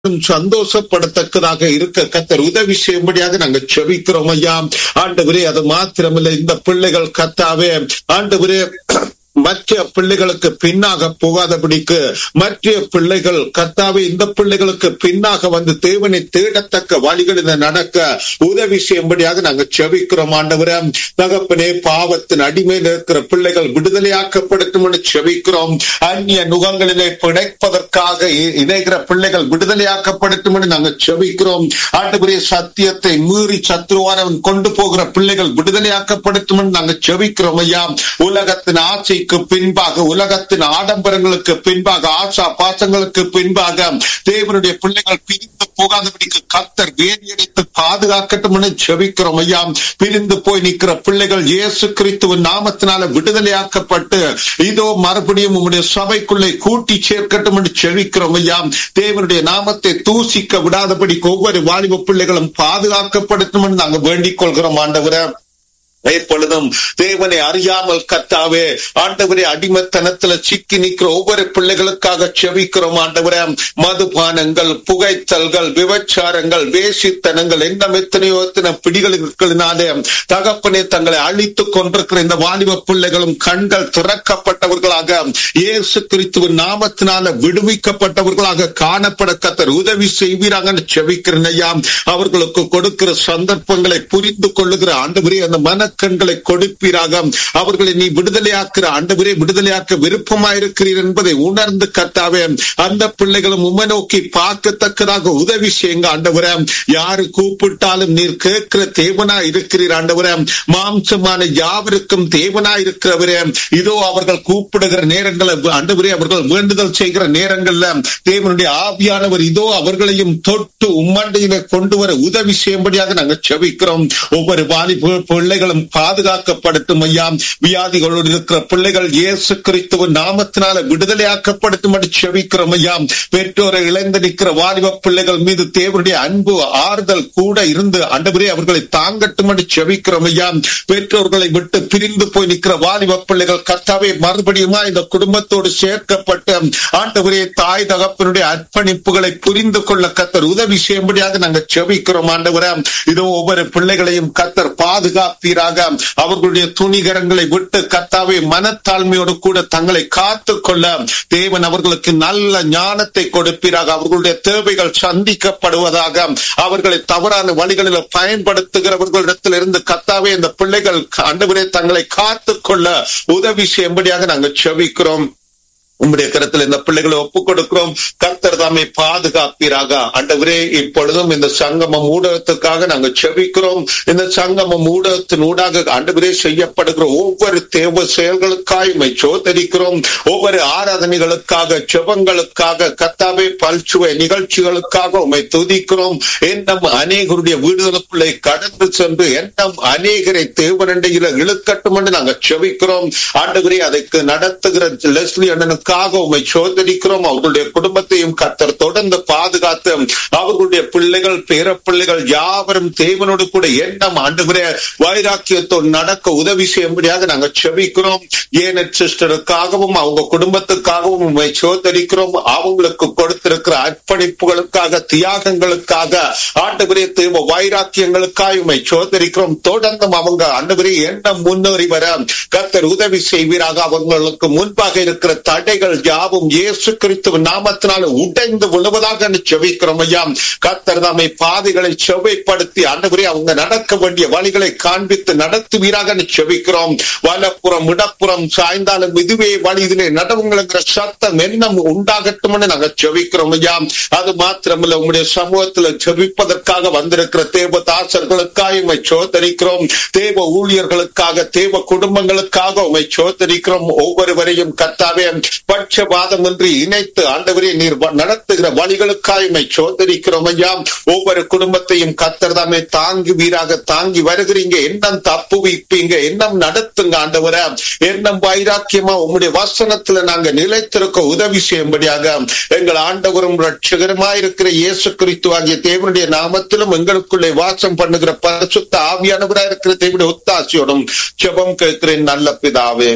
சந்தோஷப்படத்தக்கதாக இருக்க கத்தர் உதவி செய்யும்படியாக நாங்கள் செபிக்கிறோம் ஐயா ஆண்டவரே அது மாத்திரமில்லை இந்த பிள்ளைகள் கத்தாவே ஆண்டவரே மற்ற பிள்ளைகளுக்கு பின்னாக போகாதபடிக்கு மற்ற பிள்ளைகள் கத்தாவே இந்த பிள்ளைகளுக்கு பின்னாக வந்து தேவனை தேடத்தக்க வழிகளில் நடக்க உதவி செய்யும்படியாக நாங்கள் செபிக்கிறோம் ஆண்டவரே தகப்பனே பாவத்தின் அடிமையில் இருக்கிற பிள்ளைகள் விடுதலையாக்கப்படுத்தும் என்று செபிக்கிறோம் அந்நிய நுகங்களிலே பிணைப்பதற்காக இ- இணைகிற பிள்ளைகள் விடுதலையாக்கப்படுத்தும் என்று நாங்கள் செபிக்கிறோம் ஆண்டவரே சத்தியத்தை மீறி சத்ருவானவன் கொண்டு போகிற பிள்ளைகள் விடுதலையாக்கப்படுத்தும் என்று நாங்கள் செபிக்கிறோம் ஐயா உலகத்தின் ஆசைக்கு பின்பாக உலகத்தின் ஆடம்பரங்களுக்கு பின்பாக ஆசா பாசங்களுக்கு பின்பாக தேவனுடைய பிள்ளைகள் பிரிந்து போகாதபடிக்கு கத்தர் வேதியடைத்து பாதுகாக்கட்டும் என்று செபிக்கிறோம் ஐயா பிரிந்து போய் நிற்கிற பிள்ளைகள் இயேசு கிறிஸ்துவின் நாமத்தினால விடுதலையாக்கப்பட்டு இதோ மறுபடியும் உம்முடைய சபைக்குள்ளே கூட்டி சேர்க்கட்டும் என்று செபிக்கிறோம் ஐயா தேவனுடைய நாமத்தை தூசிக்க விடாதபடிக்கு ஒவ்வொரு வாலிப பிள்ளைகளும் பாதுகாக்கப்படுத்தும் என்று நாங்கள் வேண்டிக் கொள்கிறோம் ஆண்டவரே எப்பொழுதும் தேவனை அறியாமல் கத்தாவே ஆண்டவரே அடிமத்தனத்துல சிக்கி நிற்கிற ஒவ்வொரு பிள்ளைகளுக்காக செபிக்கிறோம் ஆண்டவரே மதுபானங்கள் புகைத்தல்கள் விபச்சாரங்கள் வேசித்தனங்கள் என்ன எத்தனையோ எத்தனை பிடிகளினாலே தகப்பனே தங்களை அழித்துக் கொண்டிருக்கிற இந்த வாலிப பிள்ளைகளும் கண்கள் திறக்கப்பட்டவர்களாக இயேசு கிறிஸ்துவின் நாமத்தினால விடுவிக்கப்பட்டவர்களாக காணப்பட கத்தர் உதவி செய்வீராக செபிக்கிறேன் ஐயா அவர்களுக்கு கொடுக்கிற சந்தர்ப்பங்களை புரிந்து கொள்ளுகிற ஆண்டவரே அந்த மனக்கண்களை கொடுப்பீராக அவர்களை நீ விடுதலையாக்குற ஆண்டவரே விடுதலையாக்க விருப்பமாயிருக்கிறீர் என்பதை உணர்ந்து கத்தாவே அந்த பிள்ளைகளும் உம்மை நோக்கி பார்க்கத்தக்கதாக உதவி செய்யுங்க ஆண்டவரே யாரு கூப்பிட்டாலும் நீர் கேட்கிற தேவனா இருக்கிறீர் ஆண்டவரே மாம்சமான யாவருக்கும் தேவனா இருக்கிறவரே இதோ அவர்கள் கூப்பிடுகிற நேரங்களை ஆண்டவரே அவர்கள் வேண்டுதல் செய்கிற நேரங்கள்ல தேவனுடைய ஆவியானவர் இதோ அவர்களையும் தொட்டு உம்மண்டையில கொண்டு வர உதவி செய்யும்படியாக நாங்கள் செபிக்கிறோம் ஒவ்வொரு வாலிப பிள்ளைகளும் பாதுகாக்கப்படுத்தும் ஐயா வியாதிகளோடு இருக்கிற பிள்ளைகள் இயேசு கிறிஸ்துவின் நாமத்தினால விடுதலையாக்கப்படுத்தும் என்று செபிக்கிறோம் ஐயா பெற்றோரை இழந்து நிற்கிற வாலிப பிள்ளைகள் மீது தேவனுடைய அன்பு ஆறுதல் கூட இருந்து ஆண்டவரே அவர்களை தாங்கட்டும் என்று செபிக்கிறோம் ஐயா பெற்றோர்களை விட்டு பிரிந்து போய் நிற்கிற வாலிப பிள்ளைகள் கர்த்தாவே மறுபடியுமா இந்த குடும்பத்தோடு சேர்க்கப்பட்டு ஆண்டவரே தாய் தகப்பனுடைய அர்ப்பணிப்புகளை புரிந்து கொள்ள கத்தர் உதவி செய்யும்படியாக நாங்கள் செபிக்கிறோம் ஆண்டவரே இதோ ஒவ்வொரு பிள்ளைகளையும் கத்தர் பாதுகாப்பீராக அவர்களுடைய துணிகரங்களை விட்டு கத்தாவே மனத்தாழ்மையோடு கூட தங்களை காத்து கொள்ள தேவன் அவர்களுக்கு நல்ல ஞானத்தை கொடுப்பீராக அவர்களுடைய தேவைகள் சந்திக்கப்படுவதாக அவர்களை தவறான வழிகளில் பயன்படுத்துகிறவர்களிடத்தில் இருந்து கத்தாவே இந்த பிள்ளைகள் ஆண்டவரே தங்களை காத்து கொள்ள உதவி செய்யும்படியாக நாங்கள் செபிக்கிறோம் உம்முடைய கருத்தில் இந்த பிள்ளைகளை ஒப்புக் கொடுக்கிறோம் கர்த்தர் தாமே பாதுகாப்பீராக ஆண்டவரே இப்பொழுதும் இந்த சங்கமம் ஊடகத்துக்காக நாங்கள் செபிக்கிறோம் இந்த சங்கமம் ஊடகத்தின் ஊடாக ஆண்டவரே செய்யப்படுகிற ஒவ்வொரு தேவ செயல்களுக்காய் உம்மை சோதரிக்கிறோம் ஒவ்வொரு ஆராதனைகளுக்காக ஜெபங்களுக்காக கத்தாவே பல்சுவை நிகழ்ச்சிகளுக்காக உம்மை துதிக்கிறோம் எண்ணம் அநேகருடைய வீடுகளுக்குள்ளே கடந்து சென்று எண்ணம் அநேகரை தேவனண்டையில இழுக்கட்டும் என்று நாங்கள் செபிக்கிறோம் ஆண்டவரே அதற்கு நடத்துகிற லெஸ்லி அண்ணனுக்காக உண்மை சோதரிக்கிறோம் அவர்களுடைய குடும்பத்தையும் கத்தர் தொடர்ந்து பாதுகாத்து அவர்களுடைய பிள்ளைகள் பேர பிள்ளைகள் யாவரும் தேவனோடு கூட எண்ணம் ஆண்டுகிற வைராக்கியத்தோடு நடக்க உதவி செய்யும்படியாக நாங்கள் செபிக்கிறோம் ஏனட் சிஸ்டருக்காகவும் அவங்க குடும்பத்துக்காகவும் உண்மை சோதரிக்கிறோம் அவங்களுக்கு கொடுத்திருக்கிற அர்ப்பணிப்புகளுக்காக தியாகங்களுக்காக ஆண்டுகிறே தேவ வைராக்கியங்களுக்காக உண்மை சோதரிக்கிறோம் தொடர்ந்தும் அவங்க ஆண்டுகிறே எண்ணம் முன்னேறி வர கத்தர் உதவி செய்வீராக அவங்களுக்கு முன்பாக இருக்கிற தடைகள் யாவும் இயேசு கிறிஸ்துவ நாமத்தினால உடைந்து விழுவதாக செவிக்கிறோம் ஐயா கத்தர் தாமை பாதைகளை செவைப்படுத்தி ஆண்டவரே அவங்க நடக்க வேண்டிய வழிகளை காண்பித்து நடத்துவீராக செவிக்கிறோம் வலப்புறம் இடப்புறம் சாய்ந்தாலும் இதுவே வழி இதிலே நடவுங்கிற சத்தம் எண்ணம் உண்டாகட்டும் நாங்க செவிக்கிறோம் ஐயா அது மாத்திரமல்ல உங்களுடைய சமூகத்துல செவிப்பதற்காக வந்திருக்கிற தேவ தாசர்களுக்காக உண்மை சோதரிக்கிறோம் தேவ ஊழியர்களுக்காக தேவ குடும்பங்களுக்காக உண்மை சோதரிக்கிறோம் ஒவ்வொருவரையும் கத்தாவே பட்சபாதம் என்று இணைத்து ஆண்டவரே நீர் வ- நடத்துகிற வழிகளுக்காக உம்மை சோதரிக்கிறோம் ஐயா ஒவ்வொரு குடும்பத்தையும் கத்தர் தாமே தாங்கி வீராக தாங்கி வருகிறீங்க எண்ணம் தப்பு வைப்பீங்க எண்ணம் நடத்துங்க ஆண்டவர எண்ணம் வைராக்கியமா உம்முடைய வசனத்துல நாங்க நிலைத்திருக்க உதவி செய்யும்படியாக எங்கள் ஆண்டவரும் ரட்சகருமா இருக்கிற இயேசு கிறிஸ்து ஆகிய தேவனுடைய நாமத்திலும் எங்களுக்குள்ளே வாசம் பண்ணுகிற பரிசுத்த ஆவியானவரா இருக்கிற தேவனுடைய ஒத்தாசியோடும் ஜெபம் கேட்கிறேன் நல்ல பிதாவே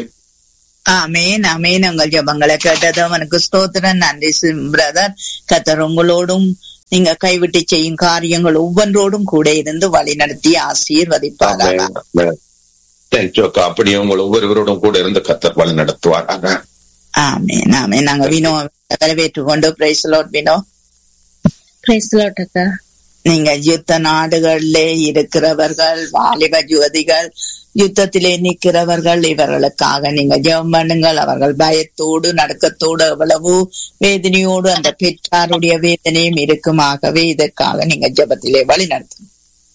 ஆமேன் ஆமேன் உங்கள் ஜபங்களை கேட்டது அவனுக்கு ஸ்தோத்திரம் நன்றி பிரதர் கத்தர் உங்களோடும் நீங்க கைவிட்டு செய்யும் காரியங்கள் ஒவ்வொன்றோடும் கூட இருந்து வழி நடத்தி ஆசீர்வதிப்பாராக தேங்க்யூ அக்கா அப்படியே உங்கள் ஒவ்வொருவரோடும் கூட இருந்து கத்தர் வழி நடத்துவாராக ஆமே ஆமே நாங்க வினோ வரவேற்று கொண்டு பிரைஸ் லோட் வினோ பிரைஸ் லாட் அக்கா நீங்க யுத்த நாடுகளிலே இருக்கிறவர்கள் வாலிப யுவதிகள் யுத்தத்திலே நிற்கிறவர்கள் இவர்களுக்காக நீங்க ஜெபம் பண்ணுங்கள் அவர்கள் பயத்தோடு நடுக்கத்தோடு எவ்வளவு வேதனையோடு அந்த பெற்றாருடைய வேதனையும் இருக்குமாகவே இதற்காக நீங்க ஜெபத்திலே வழி நடத்தும்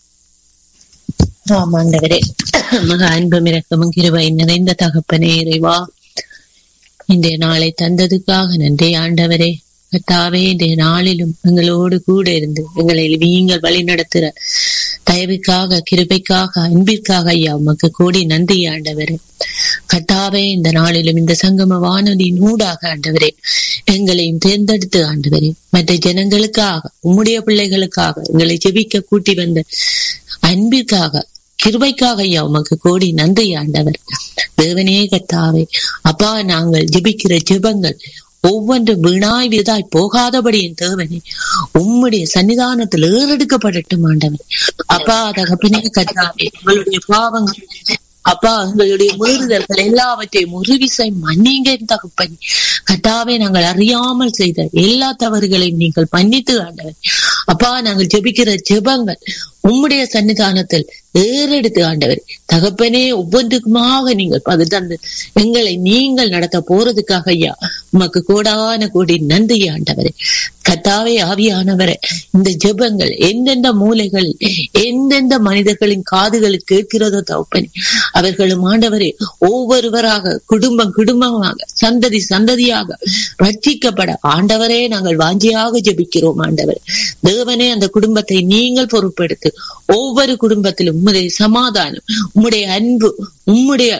ஆமாண்டவரே மக அன்பும் இரக்கமும் கிருபை நிறைந்த தகப்பனே இறைவா இன்றைய நாளை தந்ததுக்காக நன்றி ஆண்டவரே கத்தாவே இன்றைய நாளிலும் எங்களோடு கூட இருந்து எங்களை நீங்கள் வழி நடத்துற தயவுக்காக கிருபைக்காக அன்பிற்காக ஐயா உமக்கு கோடி நன்றி ஆண்டவரே கட்டாவே இந்த நாளிலும் இந்த சங்கம வானொலியின் ஊடாக ஆண்டவரே எங்களையும் தேர்ந்தெடுத்து ஆண்டவரே மற்ற ஜனங்களுக்காக உம்முடைய பிள்ளைகளுக்காக எங்களை ஜெபிக்க கூட்டி வந்த அன்பிற்காக கிருபைக்காக ஐயா உமக்கு கோடி நன்றி ஆண்டவர் தேவனே கத்தாவே அப்பா நாங்கள் ஜெபிக்கிற ஜெபங்கள் ஒவ்வொன்றும் வீணாய் விதாய் போகாதபடி என் தேவனே உம்முடைய சன்னிதானத்தில் ஏறெடுக்கப்படட்டும் ஆண்டவர் அப்பா தகப்பினே கத்தாவே உங்களுடைய பாவங்கள் அப்பா எங்களுடைய மீறுதல்கள் எல்லாவற்றையும் ஒரு விசை மன்னிங்க தகப்பன் கட்டாவே நாங்கள் அறியாமல் செய்த எல்லா தவறுகளையும் நீங்கள் மன்னித்து ஆண்டவர் அப்பா நாங்கள் ஜெபிக்கிற ஜெபங்கள் உம்முடைய சன்னிதானத்தில் ஏறெடுத்து ஆண்டவர் தகப்பனே ஒவ்வொன்றுக்குமாக நீங்கள் பதில் தந்து எங்களை நீங்கள் நடத்த போறதுக்காக ஐயா உமக்கு கோடான கோடி நன்றி ஆண்டவரே கத்தாவே ஆவியானவரே இந்த ஜெபங்கள் எந்தெந்த மூலைகளில் எந்தெந்த மனிதர்களின் காதுகளில் கேட்கிறதோ தகப்பனே அவர்களும் ஆண்டவரே ஒவ்வொருவராக குடும்பம் குடும்பமாக சந்ததி சந்ததியாக ரட்சிக்கப்பட ஆண்டவரே நாங்கள் வாஞ்சியாக ஜெபிக்கிறோம் ஆண்டவர் தேவனே அந்த குடும்பத்தை நீங்கள் பொறுப்பெடுத்து ஒவ்வொரு குடும்பத்திலும் உம்முடைய சமாதானம் உம்முடைய அன்பு உம்முடைய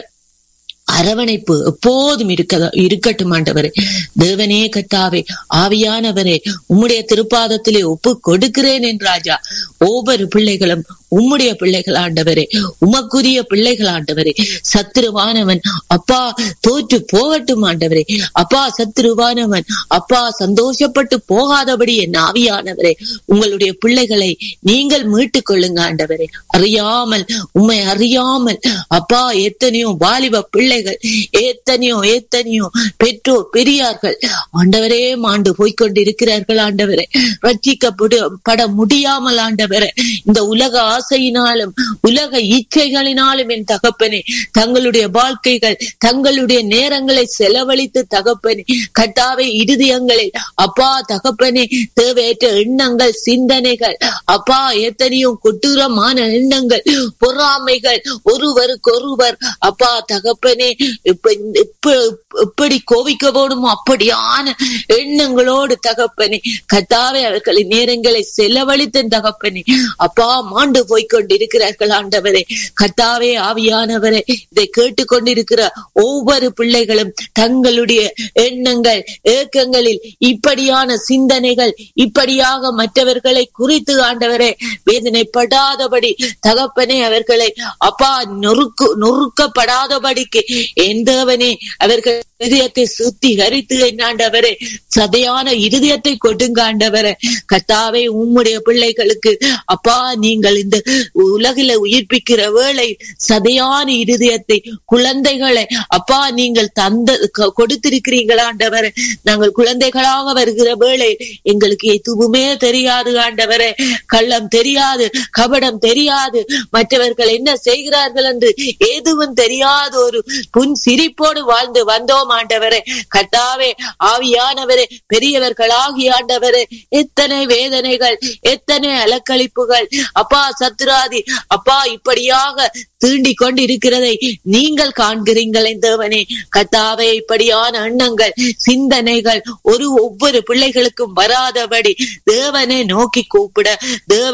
அரவணைப்பு எப்போதும் இருக்க இருக்கட்டும் ஆண்டவரே தேவனே கத்தாவே ஆவியானவரே உம்முடைய திருப்பாதத்திலே ஒப்பு கொடுக்கிறேன் என் ராஜா ஒவ்வொரு பிள்ளைகளும் உம்முடைய பிள்ளைகள் ஆண்டவரே உமக்குரிய பிள்ளைகள் ஆண்டவரே சத்துருவானவன் அப்பா தோற்று போகட்டும் ஆண்டவரே அப்பா சத்துருவானவன் அப்பா சந்தோஷப்பட்டு போகாதபடி என் ஆவியானவரே உங்களுடைய பிள்ளைகளை நீங்கள் மீட்டுக் கொள்ளுங்க ஆண்டவரே அறியாமல் உண்மை அறியாமல் அப்பா எத்தனையோ வாலிப பிள்ளைகள் எத்தனையோ எத்தனையோ பெற்றோர் பெரியார்கள் ஆண்டவரே மாண்டு போய்கொண்டிருக்கிறார்கள் ஆண்டவரே ரட்சிக்கப்படு பட முடியாமல் ஆண்டவரே இந்த உலக ஆசையினாலும் உலக இச்சைகளினாலும் என் தகப்பனே தங்களுடைய வாழ்க்கைகள் தங்களுடைய நேரங்களை செலவழித்து தகப்பனே கட்டாவே இருதயங்களை அப்பா தகப்பனே தேவையற்ற எண்ணங்கள் சிந்தனைகள் அப்பா எத்தனையோ கொடூரமான எண்ணங்கள் பொறாமைகள் ஒருவருக்கொருவர் அப்பா தகப்பனே இப்ப இப்ப எப்படி கோவிக்க போடுமோ அப்படியான எண்ணங்களோடு தகப்பனே கத்தாவே அவர்களின் நேரங்களை செலவழித்தன் தகப்பனே அப்பா மாண்டு போய்கொண்டிருக்கிறார்கள் ஆண்டவரே கத்தாவே ஆவியானவரே இதை கேட்டுக்கொண்டிருக்கிற ஒவ்வொரு பிள்ளைகளும் தங்களுடைய எண்ணங்கள் ஏக்கங்களில் இப்படியான சிந்தனைகள் இப்படியாக மற்றவர்களை குறித்து ஆண்டவரே வேதனைப்படாதபடி தகப்பனே அவர்களை அப்பா நொறுக்கு நொறுக்கப்படாதபடிக்கு எந்தவனே அவர்கள் இருதயத்தை சுத்திகரித்து என்னாண்டவரே சதையான இருதயத்தை கொடுங்க ஆண்டவரே கத்தாவே உம்முடைய பிள்ளைகளுக்கு அப்பா நீங்கள் இந்த உலகில உயிர்ப்பிக்கிற வேளை சதையான இருதயத்தை குழந்தைகளை அப்பா நீங்கள் தந்த கொடுத்திருக்கிறீங்களா ஆண்டவரே நாங்கள் குழந்தைகளாக வருகிற வேளை எங்களுக்கு எதுவுமே தெரியாது ஆண்டவரே கள்ளம் தெரியாது கபடம் தெரியாது மற்றவர்கள் என்ன செய்கிறார்கள் என்று எதுவும் தெரியாத ஒரு புன் சிரிப்போடு வாழ்ந்து வந்தோம் ஆண்டவரே கட்டாவே ஆவியானவரே பெரியவர்கள் ஆகி ஆண்டவரே எத்தனை வேதனைகள் எத்தனை அலக்களிப்புகள் அப்பா சத்துராதி அப்பா இப்படியாக தீண்டிக் கொண்டு இருக்கிறதை நீங்கள் காண்கிறீங்கள் தேவனே கத்தாவே இப்படியான எண்ணங்கள் சிந்தனைகள் ஒரு ஒவ்வொரு பிள்ளைகளுக்கும் வராதபடி தேவனை நோக்கி கூப்பிட தேவ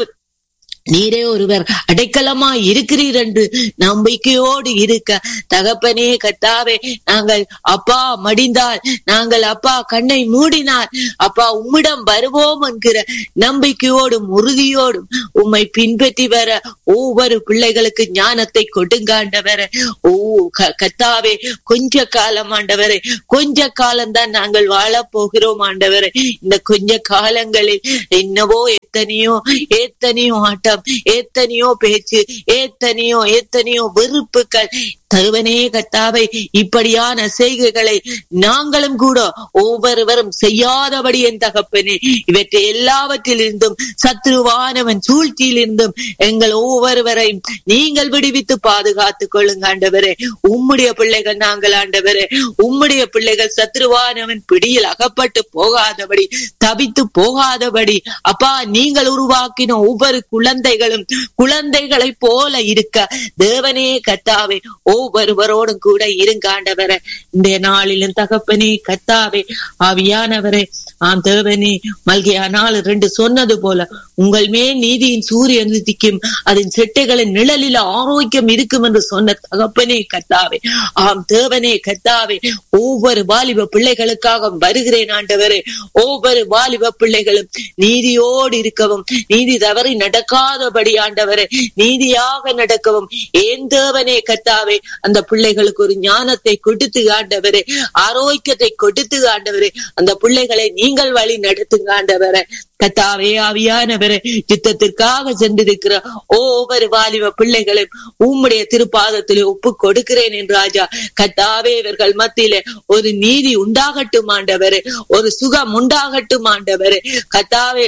நீரே ஒருவர் அடைக்கலமா இருக்கிறீர் என்று நம்பிக்கையோடு இருக்க தகப்பனே கத்தாவே நாங்கள் அப்பா மடிந்தால் நாங்கள் அப்பா கண்ணை மூடினார் அப்பா உம்மிடம் வருவோம் என்கிற நம்பிக்கையோடும் உறுதியோடும் உம்மை பின்பற்றி வர ஒவ்வொரு பிள்ளைகளுக்கு ஞானத்தை கொடுங்காண்டவர க- கத்தாவே கொஞ்ச காலம் ஆண்டவரே கொஞ்ச காலம் தான் நாங்கள் வாழ போகிறோம் ஆண்டவரே இந்த கொஞ்ச காலங்களில் என்னவோ எத்தனையோ எத்தனையோ ஆட்டம் எத்தனையோ பேச்சு எத்தனையோ எத்தனையோ வெறுப்புகள் தருவனே கத்தாவை இப்படியான செய்கைகளை நாங்களும் கூட ஒவ்வொருவரும் செய்யாதபடி என் தகப்பனே இவற்றை எல்லாவற்றிலிருந்தும் சத்ருவானவன் சூழ்ச்சியிலிருந்தும் எங்கள் ஒவ்வொருவரையும் நீங்கள் விடுவித்து பாதுகாத்துக் கொள்ளுங்க ஆண்டவரே உம்முடைய பிள்ளைகள் நாங்கள் ஆண்டவரே உம்முடைய பிள்ளைகள் சத்ருவானவன் பிடியில் அகப்பட்டு போகாதபடி தவித்து போகாதபடி அப்பா நீங்கள் உருவாக்கின ஒவ்வொரு குழந்தைகளும் குழந்தைகளைப் போல இருக்க தேவனே கத்தாவே ஒவ்வொருவரோடும் கூட இருங்க ஆண்டவரே இந்த நாளிலும் தகப்பனே கத்தாவே ஆவியானவரே ஆம் தேவனே மல்கியா நாள் ரெண்டு சொன்னது போல உங்கள் மேல் நீதியின் சூரியன் உதிக்கும் அதன் செட்டைகளின் நிழலில் ஆரோக்கியம் இருக்கும் என்று சொன்ன தகப்பனே கத்தாவே ஆம் தேவனே கத்தாவே ஒவ்வொரு வாலிப பிள்ளைகளுக்காக வருகிறேன் ஆண்டவரே ஒவ்வொரு வாலிப பிள்ளைகளும் நீதியோடு இருக்கவும் நீதி தவறி நடக்காதபடி ஆண்டவரே நீதியாக நடக்கவும் ஏன் தேவனே கத்தாவே அந்த பிள்ளைகளுக்கு ஒரு ஞானத்தை கொடுத்து ஆண்டவரே ஆரோக்கியத்தை கொடுத்து ஆண்டவரே அந்த பிள்ளைகளை நீங்கள் வழி நடத்துங்க ஆண்டவரே கத்தாவே ஆவியானவரே யுத்தத்திற்காக சென்றிருக்கிற ஒவ்வொரு வாலிப பிள்ளைகளையும் உம்முடைய திருப்பாதத்திலே ஒப்பு கொடுக்கிறேன் என்று ராஜா கத்தாவே இவர்கள் மத்தியிலே ஒரு நீதி உண்டாகட்டும் ஆண்டவரே ஒரு சுகம் உண்டாகட்டும் ஆண்டவரே கத்தாவே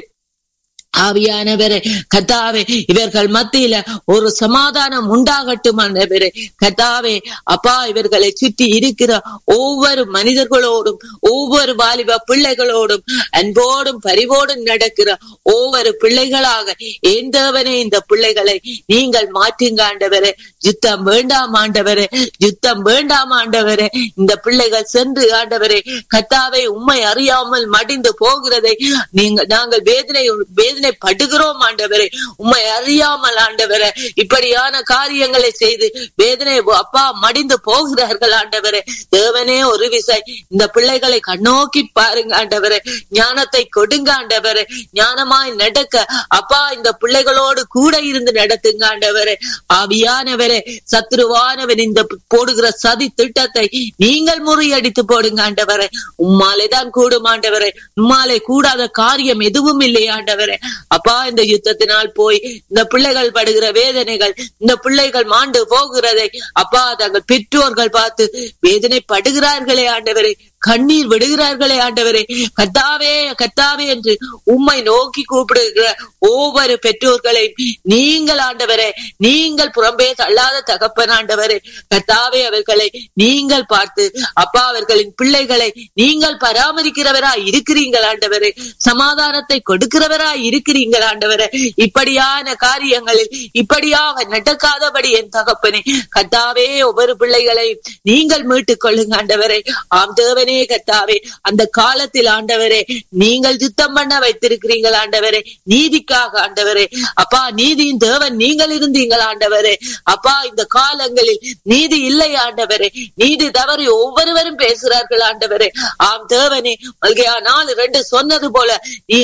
ஆவியானவரே கத்தாவே இவர்கள் மத்தியில ஒரு சமாதானம் உண்டாகட்டும் ஆண்டவரே கத்தாவே அப்பா இவர்களை சுற்றி இருக்கிற ஒவ்வொரு மனிதர்களோடும் ஒவ்வொரு வாலிப பிள்ளைகளோடும் அன்போடும் பரிவோடும் நடக்கிற ஒவ்வொரு பிள்ளைகளாக எந்தவனே இந்த பிள்ளைகளை நீங்கள் மாற்றுங்க ஆண்டவரே யுத்தம் வேண்டாம் ஆண்டவரே யுத்தம் வேண்டாம் ஆண்டவரே இந்த பிள்ளைகள் சென்று ஆண்டவரே கத்தாவை உண்மை அறியாமல் மடிந்து போகிறதை நீங்க நாங்கள் வேதனை வேதனை படுகிறோம் ஆண்டவரே உண்மை அறியாமல் ஆண்டவரே இப்படியான காரியங்களை செய்து வேதனை அப்பா மடிந்து போகிறார்கள் ஆண்டவரே தேவனே ஒரு விசை இந்த பிள்ளைகளை கண்ணோக்கி பாருங்க ஆண்டவரே ஞானத்தை கொடுங்க ஆண்டவரே ஞானமாய் நடக்க அப்பா இந்த பிள்ளைகளோடு கூட இருந்து நடத்துங்க ஆண்டவரே ஆவியானவரே சத்ருவானவன் இந்த போடுகிற சதி திட்டத்தை நீங்கள் முறியடித்து போடுங்க ஆண்டவரே உம்மாலே தான் கூடும் ஆண்டவரே உம்மாலே கூடாத காரியம் எதுவும் இல்லை ஆண்டவரே அப்பா இந்த யுத்தத்தினால் போய் இந்த பிள்ளைகள் படுகிற வேதனைகள் இந்த பிள்ளைகள் மாண்டு போகிறதை அப்பா தங்கள் பெற்றோர்கள் பார்த்து வேதனை படுகிறார்களே ஆண்டவரே கண்ணீர் விடுகிறார்களே ஆண்டவரே கத்தாவே கத்தாவே என்று உம்மை நோக்கி கூப்பிடுகிற ஒவ்வொரு பெற்றோர்களை நீங்கள் ஆண்டவரே நீங்கள் புறம்பே தள்ளாத தகப்பன் ஆண்டவரே கத்தாவே அவர்களை நீங்கள் பார்த்து அப்பா அவர்களின் பிள்ளைகளை நீங்கள் பராமரிக்கிறவரா இருக்கிறீங்கள் ஆண்டவரே சமாதானத்தை கொடுக்கிறவரா இருக்கிறீங்கள் ஆண்டவரே இப்படியான காரியங்களில் இப்படியாக நடக்காதபடி என் தகப்பனே கத்தாவே ஒவ்வொரு பிள்ளைகளை நீங்கள் மீட்டுக் கொள்ளுங்க ஆண்டவரே ஆம் தேவனே கத்தாவே அந்த காலத்தில் ஆண்டவரே நீங்கள் யுத்தம் பண்ண வைத்திருக்கிறீங்கள் ஆண்டவரே நீதிக்காக ஆண்டவரே அப்பா நீதியின் தேவன் நீங்கள் இருந்தீங்கள் ஆண்டவரே அப்பா இந்த காலங்களில் நீதி இல்லை ஆண்டவரே நீதி தவறி ஒவ்வொருவரும் பேசுகிறார்கள் ஆண்டவரே ஆம் தேவனே மல்கையா நாலு ரெண்டு சொன்னது போல நீ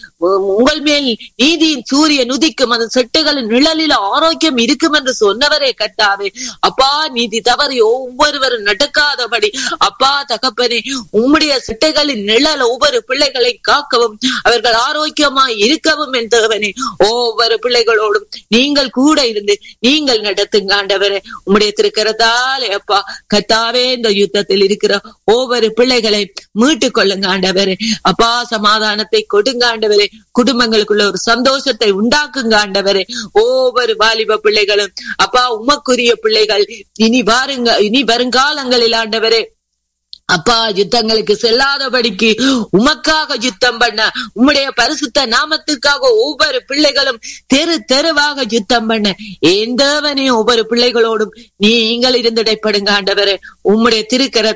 உங்கள் மேல் நீதியின் சூரியன் உதிக்கும் அந்த செட்டுகளின் நிழலில் ஆரோக்கியம் இருக்கும் என்று சொன்னவரே கட்டாவே அப்பா நீதி தவறி ஒவ்வொருவரும் நடக்காதபடி அப்பா தகப்பனே உம்முடைய செட்டைகளின் நிழல் ஒவ்வொரு பிள்ளைகளை காக்கவும் அவர்கள் ஆரோக்கியமாய் இருக்கவும் என் தேவனே ஒவ்வொரு பிள்ளைகளோடும் நீங்கள் கூட இருந்து நீங்கள் நடத்துங்க ஆண்டவரே உம்முடைய திருக்கிறதாலே அப்பா கத்தாவே இந்த யுத்தத்தில் இருக்கிற ஒவ்வொரு பிள்ளைகளை மீட்டுக் கொள்ளுங்க ஆண்டவரே அப்பா சமாதானத்தை கொடுங்க ஆண்டவரே குடும்பங்களுக்குள்ள ஒரு சந்தோஷத்தை உண்டாக்குங்க ஆண்டவரே ஒவ்வொரு வாலிப பிள்ளைகளும் அப்பா உமக்குரிய பிள்ளைகள் இனி பாருங்க இனி வருங்காலங்களில் ஆண்டவரே அப்பா யுத்தங்களுக்கு செல்லாதபடிக்கு உமக்காக யுத்தம் பண்ண உம்முடைய பரிசுத்த நாமத்துக்காக ஒவ்வொரு பிள்ளைகளும் தெரு தெருவாக யுத்தம் பண்ண எந்தவனையும் ஒவ்வொரு பிள்ளைகளோடும் நீங்கள் இருந்து இடைப்படுங்க ஆண்டவரே உம்முடைய திருக்கரத்துல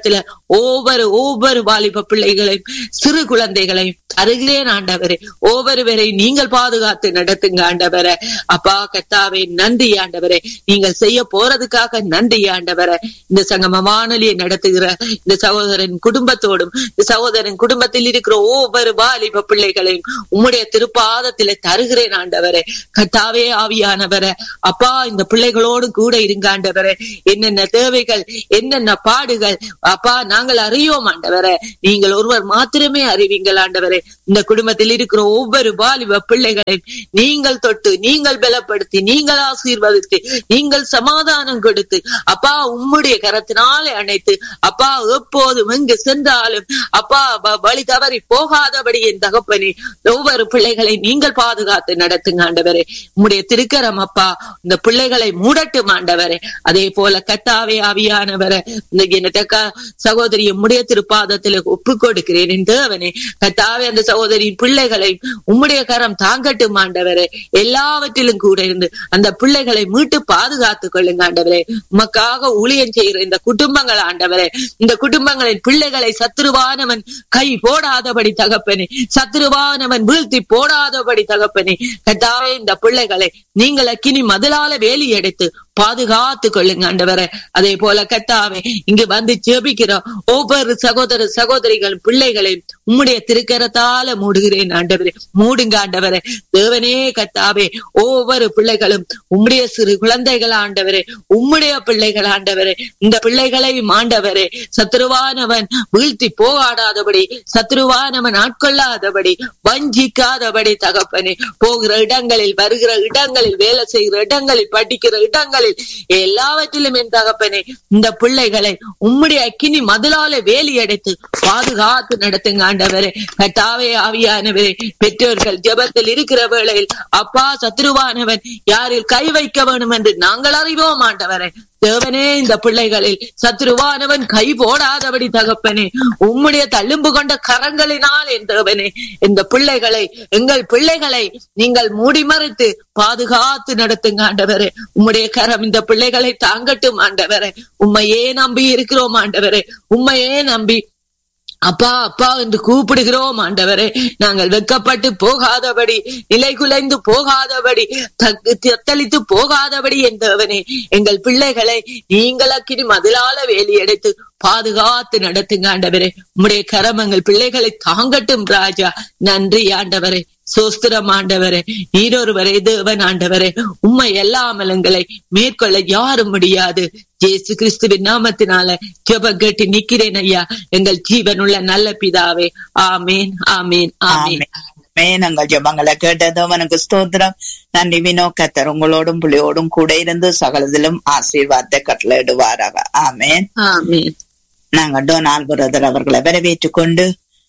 ஒவ்வொரு ஒவ்வொரு வாலிப பிள்ளைகளையும் சிறு குழந்தைகளையும் அருகிறேன் ஆண்டவரே ஒவ்வொருவரை நீங்கள் பாதுகாத்து நடத்துங்க ஆண்டவரே அப்பா கத்தாவே நன்றி ஆண்டவரே நீங்கள் செய்ய போறதுக்காக நன்றி ஆண்டவரே இந்த சங்கம வானொலியை நடத்துகிற இந்த சகோதரன் குடும்பத்தோடும் இந்த சகோதரன் குடும்பத்தில் இருக்கிற ஒவ்வொரு வாலிப பிள்ளைகளையும் உம்முடைய திருப்பாதத்தில தருகிறேன் ஆண்டவரே கத்தாவே ஆவியானவரே அப்பா இந்த பிள்ளைகளோடு கூட இருங்க ஆண்டவரே என்னென்ன தேவைகள் என்னென்ன பாடுகள் அப்பா நாங்கள் அறியோம் ஆண்டவரே நீங்கள் ஒருவர் மாத்திரமே அறிவீங்கள் ஆண்டவரே இந்த குடும்பத்தில் இருக்கிற ஒவ்வொரு வாலிப பிள்ளைகளையும் நீங்கள் தொட்டு நீங்கள் பலப்படுத்தி நீங்கள் ஆசீர்வதித்து நீங்கள் சமாதானம் கொடுத்து அப்பா உம்முடைய கரத்தினாலே அணைத்து அப்பா எப்போதும் எங்கு சென்றாலும் அப்பா வ- வழி தவறி போகாதபடி என் தகப்பனே ஒவ்வொரு பிள்ளைகளை நீங்கள் பாதுகாத்து நடத்துங்க ஆண்டவரே உம்முடைய திருக்கரம் அப்பா இந்த பிள்ளைகளை மூடட்டும் ஆண்டவரே அதே போல கத்தாவே ஆவியானவரே இந்த என்னட்ட க- சகோதரி உம்முடைய திருப்பாதத்தில் ஒப்பு கொடுக்கிறேன் என் தேவனே கத்தாவே அந்த சகோதரியின் பிள்ளைகளை உம்முடைய கரம் தாங்கட்டும் ஆண்டவரே எல்லாவற்றிலும் கூட இருந்து அந்த பிள்ளைகளை மீட்டு பாதுகாத்துக் கொள்ளுங்க ஆண்டவரே உமக்காக ஊழியம் செய்கிற இந்த குடும்பங்கள் ஆண்டவரே இந்த குடும்பங்களின் பிள்ளைகளை சத்துருவானவன் கை போடாதபடி தகப்பனே சத்துருவானவன் வீழ்த்தி போடாதபடி தகப்பனே கத்தாவே இந்த பிள்ளைகளை நீங்கள் அக்கினி மதிலால வேலி எடுத்து பாதுகாத்து கொள்ளுங்க ஆண்டவரே அதே போல கத்தாவே இங்கு வந்து ஜெபிக்கிறோம் ஒவ்வொரு சகோதர சகோதரிகள் பிள்ளைகளையும் உம்முடைய திருக்கரத்தால மூடுகிறேன் ஆண்டவரே மூடுங்க ஆண்டவரே தேவனே கத்தாவே ஒவ்வொரு பிள்ளைகளும் உம்முடைய சிறு குழந்தைகள் ஆண்டவரே உம்முடைய பிள்ளைகள் ஆண்டவரே இந்த பிள்ளைகளை ஆண்டவரே சத்ருவானவன் வீழ்த்தி போகாடாதபடி சத்ருவானவன் ஆட்கொள்ளாதபடி வஞ்சிக்காதபடி தகப்பனே போகிற இடங்களில் வருகிற இடங்களில் வேலை செய்கிற இடங்களில் படிக்கிற இடங்களில் எல்லாவற்றிலும் என் தகப்பனே இந்த பிள்ளைகளை உம்முடைய அக்கினி மதிலால வேலி அடைத்து பாதுகாத்து நடத்துங்க ஆண்டவரே கட்டாவே ஆவியானவரே பெற்றோர்கள் ஜெபத்தில் இருக்கிற வேளையில் அப்பா சத்ருவானவன் யாரில் கை வைக்க வேண்டும் என்று நாங்கள் அறிவோம் ஆண்டவரே தேவனே இந்த பிள்ளைகளில் சத்ருவானவன் கை போடாதபடி தகப்பனே உம்முடைய தள்ளும்பு கொண்ட கரங்களினால் என் தேவனே இந்த பிள்ளைகளை எங்கள் பிள்ளைகளை நீங்கள் மூடி மறைத்து பாதுகாத்து நடத்துங்க ஆண்டவரே உம்முடைய கரம் இந்த பிள்ளைகளை தாங்கட்டும் ஆண்டவரே உம்மையே நம்பி இருக்கிறோம் ஆண்டவரே உம்மையே நம்பி அப்பா அப்பா என்று கூப்பிடுகிறோம் ஆண்டவரே நாங்கள் வெக்கப்பட்டு போகாதபடி நிலை குலைந்து போகாதபடி தக்கு- தத்தளித்து போகாதபடி என்றவனே எங்கள் பிள்ளைகளை நீங்கள் அக்கினி மதிலால வேலி எடுத்து பாதுகாத்து நடத்துங்க ஆண்டவரே உம்முடைய கரம் எங்கள் பிள்ளைகளை தாங்கட்டும் ராஜா நன்றி ஆண்டவரே சோஸ்திரம் ஆண்டவரே நீரொருவரே தேவன் ஆண்டவரே உம்மை எல்லாமல் எங்களை மேற்கொள்ள யாரும் முடியாது ஜேசு கிறிஸ்துவின் நாமத்தினால ஜெபம் கேட்டு நிக்கிறேன் ஐயா எங்கள் ஜீவனுள்ள நல்ல பிதாவே ஆமேன் ஆமேன் ஆமேன் ஆமென். எங்கள் ஜெபங்களை கேட்டதும் எனக்கு ஸ்தோத்திரம் நன்றி வினோ கத்தர் உங்களோடும் புள்ளியோடும் கூட இருந்து சகலதிலும் ஆசீர்வாதத்தை கட்டளையிடுவாராக ஆமென் ஆமேன் நாங்கள் டொனால்ட் பிரதர் அவர்களை வரவேற்றுக் கொண்டு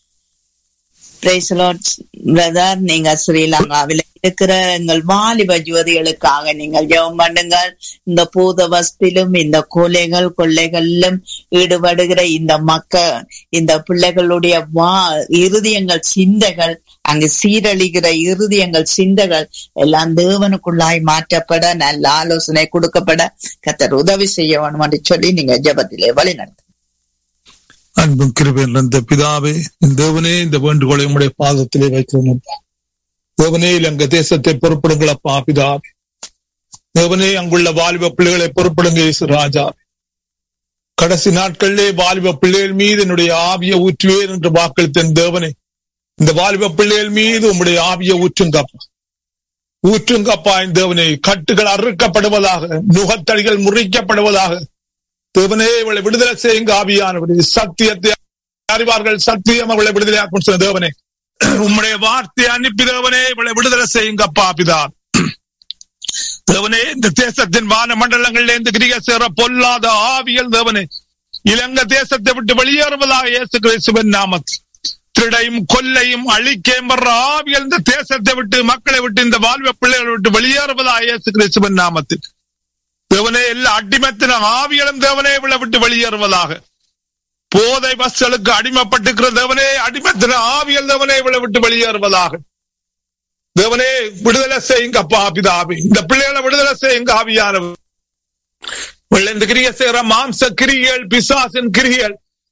பிரதர் நீங்க ஸ்ரீலங்காவில் இருக்கிற எங்கள் வாலிப ஜோதிகளுக்காக நீங்கள் ஜெபம் பண்ணுங்கள் இந்த பூதவஸ்திலும் இந்த கொலைகள் கொள்ளைகளிலும் ஈடுபடுகிற இந்த மக்கள் இந்த பிள்ளைகளுடைய வா இருதயங்கள் சிந்தைகள் அங்கு சீரழிகிற இருதயங்கள் சிந்தைகள் எல்லாம் தேவனுக்குள்ளாய் மாற்றப்பட நல்ல ஆலோசனை கொடுக்கப்பட கத்தர் உதவி செய்ய வேணும் என்று சொல்லி நீங்க ஜெபத்திலே வழி நடத்து அன்பும் கிருபையும் நிறைந்த பிதாவே இந்த தேவனே இந்த வேண்டுகோளை உம்முடைய பாதத்திலே வைக்கிறோம் அப்பா. தேவனே இலங்கை தேசத்தை பொறுப்படுங்களப்பா பிதாவே தேவனே அங்குள்ள வாலிப பிள்ளைகளை பொறுப்படுங்க இயேசு ராஜா கடைசி நாட்களிலே வாலிப பிள்ளைகள் மீது என்னுடைய ஆவிய ஊற்றுவேன் என்று வாக்களித்த தேவனே இந்த வாலிப பிள்ளைகள் மீது உம்முடைய ஆவிய ஊற்றுங்கப்பா ஊற்றுங்கப்பா இந்த தேவனே கட்டுகள் அறுக்கப்படுவதாக நுகத்தடிகள் முறிக்கப்படுவதாக தேவனே இவளை விடுதலை செய்யுங்க ஆவியானவரே சத்தியத்தை அறிவார்கள் சத்தியம் அவளை விடுதலையாக்கும் சொன்ன தேவனே உம்முடைய வார்த்தை அனுப்பி தேவனே இவளை விடுதலை செய்யுங்க அப்பா பிதா தேவனே இந்த தேசத்தின் வான மண்டலங்களில் இந்த கிரிக சேர பொல்லாத ஆவியல் தேவனே இலங்கை தேசத்தை விட்டு வெளியேறுவதாக இயேசு கிறிஸ்துவின் நாமத்தில் திருடையும் கொல்லையும் அழிக்கையும் வர்ற ஆவியல் இந்த தேசத்தை விட்டு மக்களை விட்டு இந்த வாழ்வ பிள்ளைகளை விட்டு வெளியேறுவதாக இயேசு கிறிஸ்துவின் நாமத்தில் தேவனே எல்லா அடிமத்தின ஆவியலும் தேவனே இவளை விட்டு வெளியேறுவதாக போதை பஸ்களுக்கு அடிமைப்பட்டிருக்கிற தேவனே அடிமத்தின ஆவியல் தேவனே இவளை விட்டு வெளியேறுவதாக தேவனே விடுதலை செய்யுங்க அப்பா பிதாபி இந்த பிள்ளைகளை விடுதலை செய்யுங்க ஆவியானவர் இவள் இந்த கிரிய செய்கிற மாம்ச கிரிகள் பிசாசின் கிரிகள்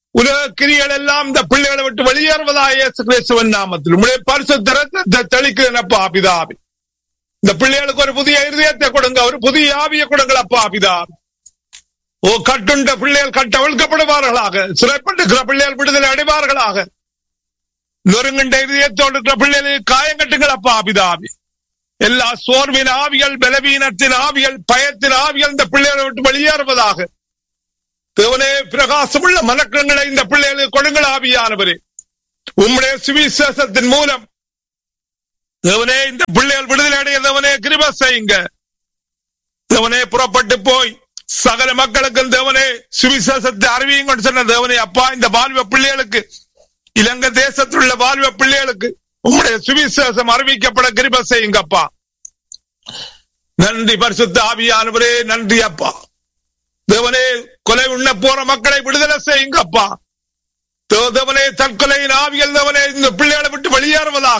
உலக கிரிகள் எல்லாம் இந்த பிள்ளைகளை விட்டு வெளியேறுவதா இயேசு கிறிஸ்துவன் நாமத்தில் உங்களுடைய பரிசுத்த ரத்தத்தை தெளிக்கிறேனப்பா பிதாவே இந்த பிள்ளைகளுக்கு ஒரு புதிய இருதயத்தை கொடுங்க ஒரு புதிய ஆவியை கொடுங்களப்பா பிதாவே ஓ கட்டுண்ட பிள்ளைகள் கட்டவிழ்க்கப்படுவார்களாக சிறைப்பட்டுக்கிற பிள்ளைகள் விடுதலை அடைவார்களாக நொறுங்குண்ட இதயத்தோடு இருக்கிற பிள்ளைகளுக்கு காயம் கட்டுங்களப்பா பிதாவே எல்லா சோர்வின் ஆவிகள் பலவீனத்தின் ஆவிகள் பயத்தின் ஆவிகள் இந்த பிள்ளைகளை விட்டு வெளியேறுவதாக தேவனே பிரகாசமுள்ள மலக்கங்களை இந்த பிள்ளைகளுக்கு கொடுங்கள் ஆவியானவரே உம்முடைய சுவிசேஷத்தின் மூலம் தேவனே இந்த பிள்ளைகள் விடுதலை அடைய தேவனே கிருப செய்யுங்க தேவனே புறப்பட்டு போய் சகல மக்களுக்கும் தேவனே சுவிசேஷத்தை அறிவியுங்க சொன்ன தேவனே அப்பா இந்த வாழ்வ பிள்ளைகளுக்கு இலங்கை தேசத்தில் உள்ள வாழ்வ பிள்ளைகளுக்கு உம்முடைய சுவிசேஷம் அறிவிக்கப்பட கிருப செய்யுங்கப்பா நன்றி பரிசுத்த ஆவியானவரே நன்றி அப்பா தேவனே கொலை உண்ண போற மக்களை விடுதலை செய்யுங்கப்பா தேவனே தற்கொலையின் ஆவியல் தேவனே இந்த பிள்ளைகளை விட்டு வெளியேறுவதாக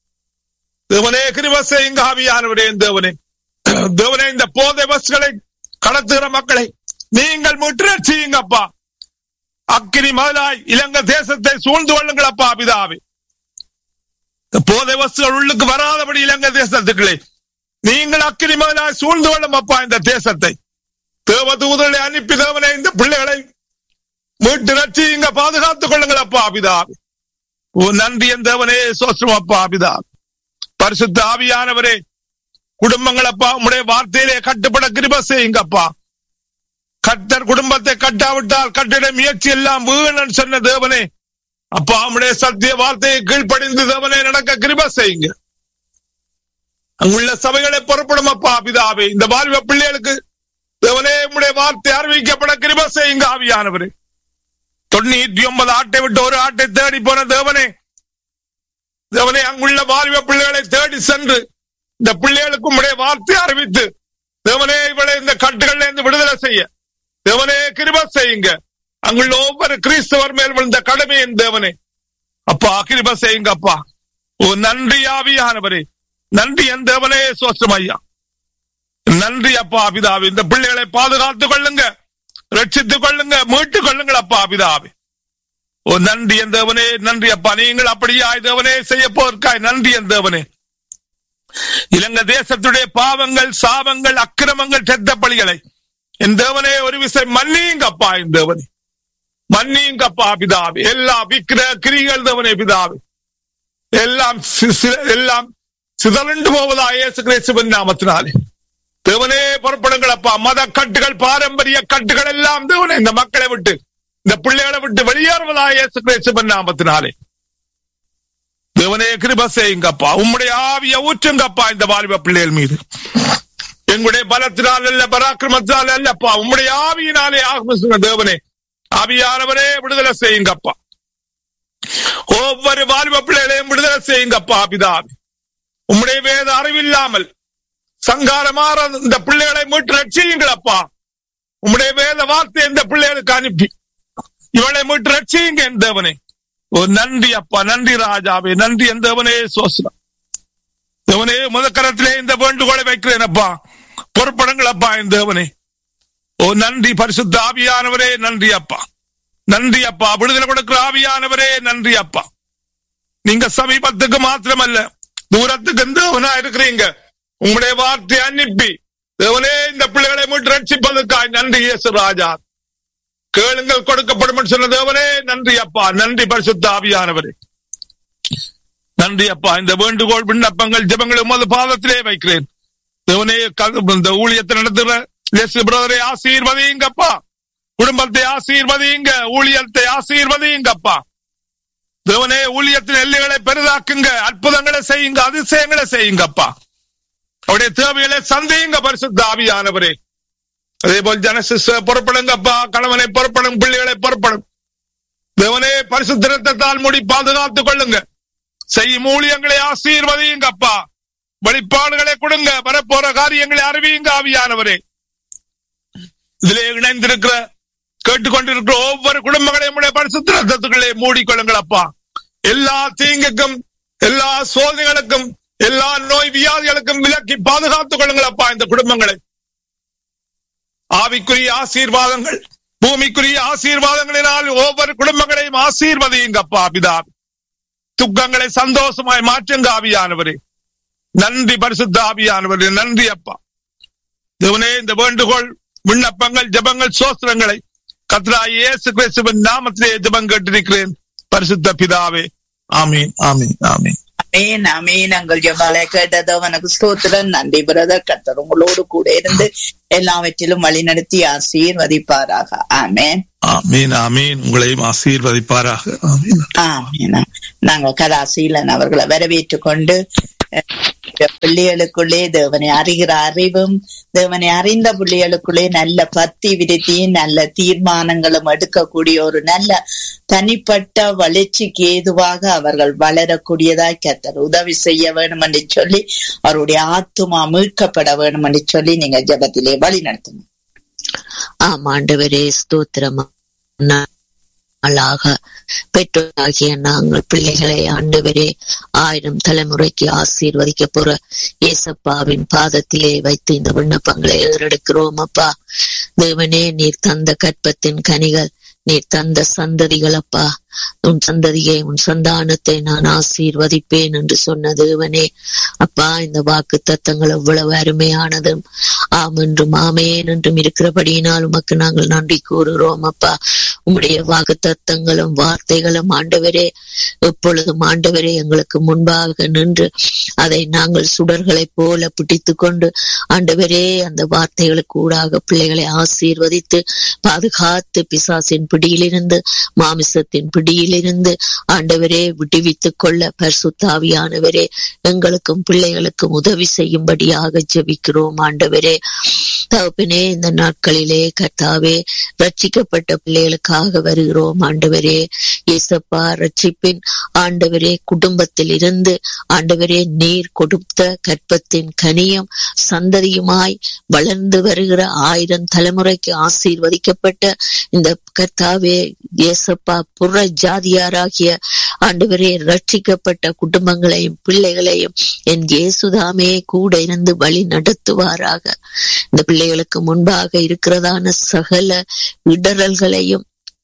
தேவனே கிருப செய்யுங்க ஆவியானவரே தேவனே தேவனே இந்த போதை பஸ்களை கடத்துகிற மக்களை நீங்கள் முற்ற செய்யுங்கப்பா அக்கினி முதலாய் இலங்கை தேசத்தை சூழ்ந்து கொள்ளுங்களப்பா பிதாவே போதை வஸ்துகள் உள்ளுக்கு வராதபடி இலங்கை தேசத்துக்களே நீங்கள் அக்கினி முதலாய் சூழ்ந்து கொள்ளும் அப்பா இந்த தேசத்தை தேவ தூதர்களை அனுப்பி தேவனை இந்த பிள்ளைகளை மீட்டு ரட்சியுங்க பாதுகாத்துக் கொள்ளுங்கள் அப்பா பிதாவே ஓ நன்றி என் தேவனே சோஸ்ரம் அப்பா பிதாவே பரிசுத்த ஆவியானவரே குடும்பங்கள் அப்பா உங்களுடைய வார்த்தையிலே கட்டுப்பட கிருப செய்யுங்கப்பா கட்டர் குடும்பத்தை கட்டாவிட்டால் கட்டிட முயற்சி எல்லாம் வீணன் சொன்ன தேவனே அப்பா உம்முடைய சத்திய வார்த்தையை கீழ்ப்படிந்து தேவனே நடக்க கிருப செய்யுங்க அங்குள்ள சபைகளை புறப்படும் அப்பா பிதாவே இந்த வாழ்வ பிள்ளைகளுக்கு தேவனே உம்முடைய வார்த்தை அறிவிக்கப்பட கிருப செய்யுங்க ஆவியானவரே தொண்ணூத்தி ஒன்பது ஆட்டை விட்டு ஒரு ஆட்டை தேடி போன தேவனே தேவனே அங்குள்ள வாழ்வ பிள்ளைகளை தேடி சென்று இந்த பிள்ளைகளுக்கு உம்முடைய வார்த்தை அறிவித்து தேவனே இவளை இந்த கட்டுகள்ல இருந்து விடுதலை செய்ய தேவனே கிருப செய்யுங்க அங்குள்ள ஒவ்வொரு கிறிஸ்தவர் மேல் விழுந்த கடமையின் தேவனே அப்பா கிருப செய்யுங்க அப்பா ஓ நன்றி ஆவியானவரே நன்றி என் தேவனே சோஸ்டம் ஐயா நன்றி அப்பா பிதாவே இந்த பிள்ளைகளை பாதுகாத்துக் கொள்ளுங்க ரட்சித்துக் கொள்ளுங்க மீட்டுக் கொள்ளுங்கள் அப்பா பிதாவே ஓ நன்றி என் தேவனே நன்றி அப்பா நீங்கள் அப்படியாய் தேவனே செய்ய போர்க்காய் நன்றி என் தேவனே இலங்கை தேசத்துடைய பாவங்கள் சாபங்கள் அக்கிரமங்கள் செத்த பலிகளை என் தேவனே ஒரு விசை மன்னியுங்கப்பா என் தேவனே மன்னியுங்கப்பா பிதாவே எல்லா விக்கிர கிரிகள் தேவனே பிதாவே எல்லாம் சி- சி- எல்லாம் சிதறண்டு போவதா இயேசு கிறிஸ்துவின் நாமத்தினாலே தேவனே புறப்படுங்கள் அப்பா மத கட்டுகள் பாரம்பரிய கட்டுகள் எல்லாம் தேவனே இந்த மக்களை விட்டு இந்த பிள்ளைகளை விட்டு வெளியேறுவதா இயேசு கிறிஸ்துவின் நாமத்தினாலே தேவனே கிருப செய்யுங்கப்பா உம்முடைய ஆவிய ஊற்றுங்கப்பா இந்த வாலிப பிள்ளைகள் மீது எங்களுடைய பலத்தினால் அல்ல பராக்கிரமத்தினால் அல்லப்பா உம்முடைய ஆவியினாலே ஆகமிசுங்க தேவனே ஆவியானவரே விடுதலை செய்யுங்கப்பா ஒவ்வொரு வாலிப பிள்ளைகளையும் விடுதலை செய்யுங்கப்பா பிதாவே உம்முடைய வேத அறிவில்லாமல் சங்காரமாற இந்த பிள்ளைகளை மீட்டு ரட்சியுங்களப்பா உம்முடைய வேத வார்த்தை இந்த பிள்ளைகளுக்கு அனுப்பி இவளை மீட்டு ரட்சியுங்க என் தேவனே ஓ நன்றி அப்பா நன்றி ராஜாவே நன்றி என் தேவனே சோசனம் தேவனே முதக்கரத்திலே இந்த வேண்டுகோளை வைக்கிறேன் அப்பா பொறுப்படுங்கள் அப்பா என் தேவனே ஓ நன்றி பரிசுத்த ஆவியானவரே நன்றி அப்பா நன்றி அப்பா விடுதலை கொடுக்கிற ஆவியானவரே நன்றி அப்பா நீங்க சமீபத்துக்கு மாத்திரமல்ல தூரத்துக்கு தேவனா இருக்கிறீங்க உங்களுடைய வார்த்தை அனுப்பி தேவனே இந்த பிள்ளைகளை மீட்டு ரட்சிப்பதற்காய் நன்றி இயேசு ராஜா கேளுங்கள் கொடுக்கப்படும் சொன்ன தேவனே நன்றி அப்பா நன்றி பரிசுத்த ஆவியானவரே நன்றி அப்பா இந்த வேண்டுகோள் விண்ணப்பங்கள் ஜெபங்கள் உமது பாதத்திலே வைக்கிறேன் தேவனே க- இந்த ஊழியத்தை நடத்துகிற இயேசு பிரதரை ஆசீர்வதிங்கப்பா குடும்பத்தை ஆசீர்வதிங்க ஊழியத்தை ஆசீர்வதிங்கப்பா தேவனே ஊழியத்தின் எல்லைகளை பெரிதாக்குங்க அற்புதங்களை செய்யுங்க அதிசயங்களை செய்யுங்கப்பா அவருடைய தேவைகளை சந்தேங்க பரிசுத்த ஆவியானவரே அதே போல் ஜனசிஸ் புறப்படுங்கப்பா கணவனை புறப்படும் பிள்ளைகளை புறப்படும் தேவனே பரிசுத்த ரத்தத்தால் முடி பாதுகாத்துக் கொள்ளுங்க செய்யும் ஊழியங்களை ஆசீர்வதியுங்கப்பா வெளிப்பாடுகளை கொடுங்க வரப்போற காரியங்களை அறிவியுங்க ஆவியானவரே இதிலே இணைந்திருக்கிற கேட்டுக்கொண்டிருக்கிற ஒவ்வொரு குடும்பங்களையும் உடைய பரிசுத்த ரத்தத்துக்களே மூடிக்கொள்ளுங்கள் அப்பா எல்லா தீங்குக்கும் எல்லா சோதனைகளுக்கும் எல்லா நோய் வியாதிகளுக்கும் விலக்கி பாதுகாத்துக் கொள்ளுங்கள் அப்பா இந்த குடும்பங்களை ஆவிக்குரிய ஆசீர்வாதங்கள் பூமிக்குரிய ஆசீர்வாதங்களினால் ஒவ்வொரு குடும்பங்களையும் ஆசீர்வதியுங்கப்பா பிதா துக்கங்களை சந்தோஷமாய் மாற்றுங்க ஆவியானவரே நன்றி பரிசுத்த ஆவியானவரே நன்றி அப்பா தேவனே இந்த வேண்டுகோள் விண்ணப்பங்கள் ஜபங்கள் சோஸ்திரங்களை கத்ரா இயேசு கிறிஸ்துவின் நாமத்திலே ஜபம் கேட்டிருக்கிறேன் பரிசுத்த பிதாவே ஆமீன் ஆமீன் ஆமீன் அமேன் அமேன் உங்கள் ஜபாலை கேட்டது அவனுக்கு ஸ்தோத்திரம் நன்றி பிரதர் கர்த்தர் உங்களோடு கூட இருந்து எல்லாவற்றிலும் வழிநடத்தி ஆசீர்வதிப்பாராக ஆமேன் ஆமீன் ஆமீன் உங்களையும் ஆசீர்வதிப்பாராக ஆமீன் ஆமேன் நாங்க கதாசீலன் அவர்களை வரவேற்றுக் கொண்டு அஹ், பிள்ளைகளுக்குள்ளே தேவனை அறிகிற அறிவும் தேவனை அறிந்த பிள்ளைகளுக்குள்ளே நல்ல பக்தி விருத்தியும் நல்ல தீர்மானங்களும் எடுக்கக்கூடிய ஒரு நல்ல தனிப்பட்ட வளர்ச்சிக்கு ஏதுவாக அவர்கள் வளரக்கூடியதாய் கத்தர் உதவி செய்ய வேண்டும் என்று சொல்லி அவருடைய ஆத்துமா மீட்கப்பட வேண்டும் என்று சொல்லி நீங்க ஜெபத்திலே வழி நடத்தணும் ஆம் ஆண்டவரே ஸ்தோத்திரம் நாளாக பெற்றோராகிய நாங்கள் பிள்ளைகளை ஆண்டவரே ஆயிரம் தலைமுறைக்கு ஆசீர்வதிக்க போற ஏசப்பாவின் பாதத்திலே வைத்து இந்த விண்ணப்பங்களை ஏறெடுக்கிறோம் அப்பா தேவனே நீர் தந்த கற்பத்தின் கனிகள் நீர் தந்த சந்ததிகள் அப்பா உன் சந்ததியை உன் சந்தானத்தை நான் ஆசீர்வதிப்பேன் என்று சொன்ன தேவனே அப்பா இந்த வாக்கு தத்தங்கள் எவ்வளவு அருமையானதும் ஆம் என்றும் ஆமேன் என்றும் இருக்கிறபடியினால் உமக்கு நாங்கள் நன்றி கூறுகிறோம் அப்பா உம்முடைய வாக்கு தத்தங்களும் வார்த்தைகளும் ஆண்டவரே எப்பொழுதும் ஆண்டவரே எங்களுக்கு முன்பாக நின்று அதை நாங்கள் சுடர்களைப் போல பிடித்து கொண்டு ஆண்டவரே அந்த வார்த்தைகளுக்கு ஊடாக பிள்ளைகளை ஆசீர்வதித்து பாதுகாத்து பிசாசின் பிடியிலிருந்து மாமிசத்தின் பிடியிலிருந்து ஆண்டவரே விடுவித்துக் கொள்ள பரிசுத்தாவியானவரே எங்களுக்கும் பிள்ளைகளுக்கும் உதவி செய்யும்படியாக ஜெபிக்கிறோம் ஆண்டவரே தகப்பனே இந்த நாட்களிலே கர்த்தாவே ரட்சிக்கப்பட்ட பிள்ளைகளுக்காக வருகிறோம் ஆண்டவரே இயேசப்பா ரட்சிப்பின் ஆண்டவரே குடும்பத்தில் இருந்து ஆண்டவரே நீர் கொடுத்த கற்பத்தின் கனியம் சந்ததியுமாய் வளர்ந்து வருகிற ஆயிரம் தலைமுறைக்கு ஆசீர்வதிக்கப்பட்ட இந்த கர்த்தாவே இயேசப்பா புற ஜாதியாராகிய ஆண்டவரே ரட்சிக்கப்பட்ட குடும்பங்களையும் பிள்ளைகளையும் என் இயேசுதாமே கூட இருந்து வழி நடத்துவாராக இந்த பிள்ளைகளுக்கு முன்பாக இருக்கிறதான சகல இடரல்களையும்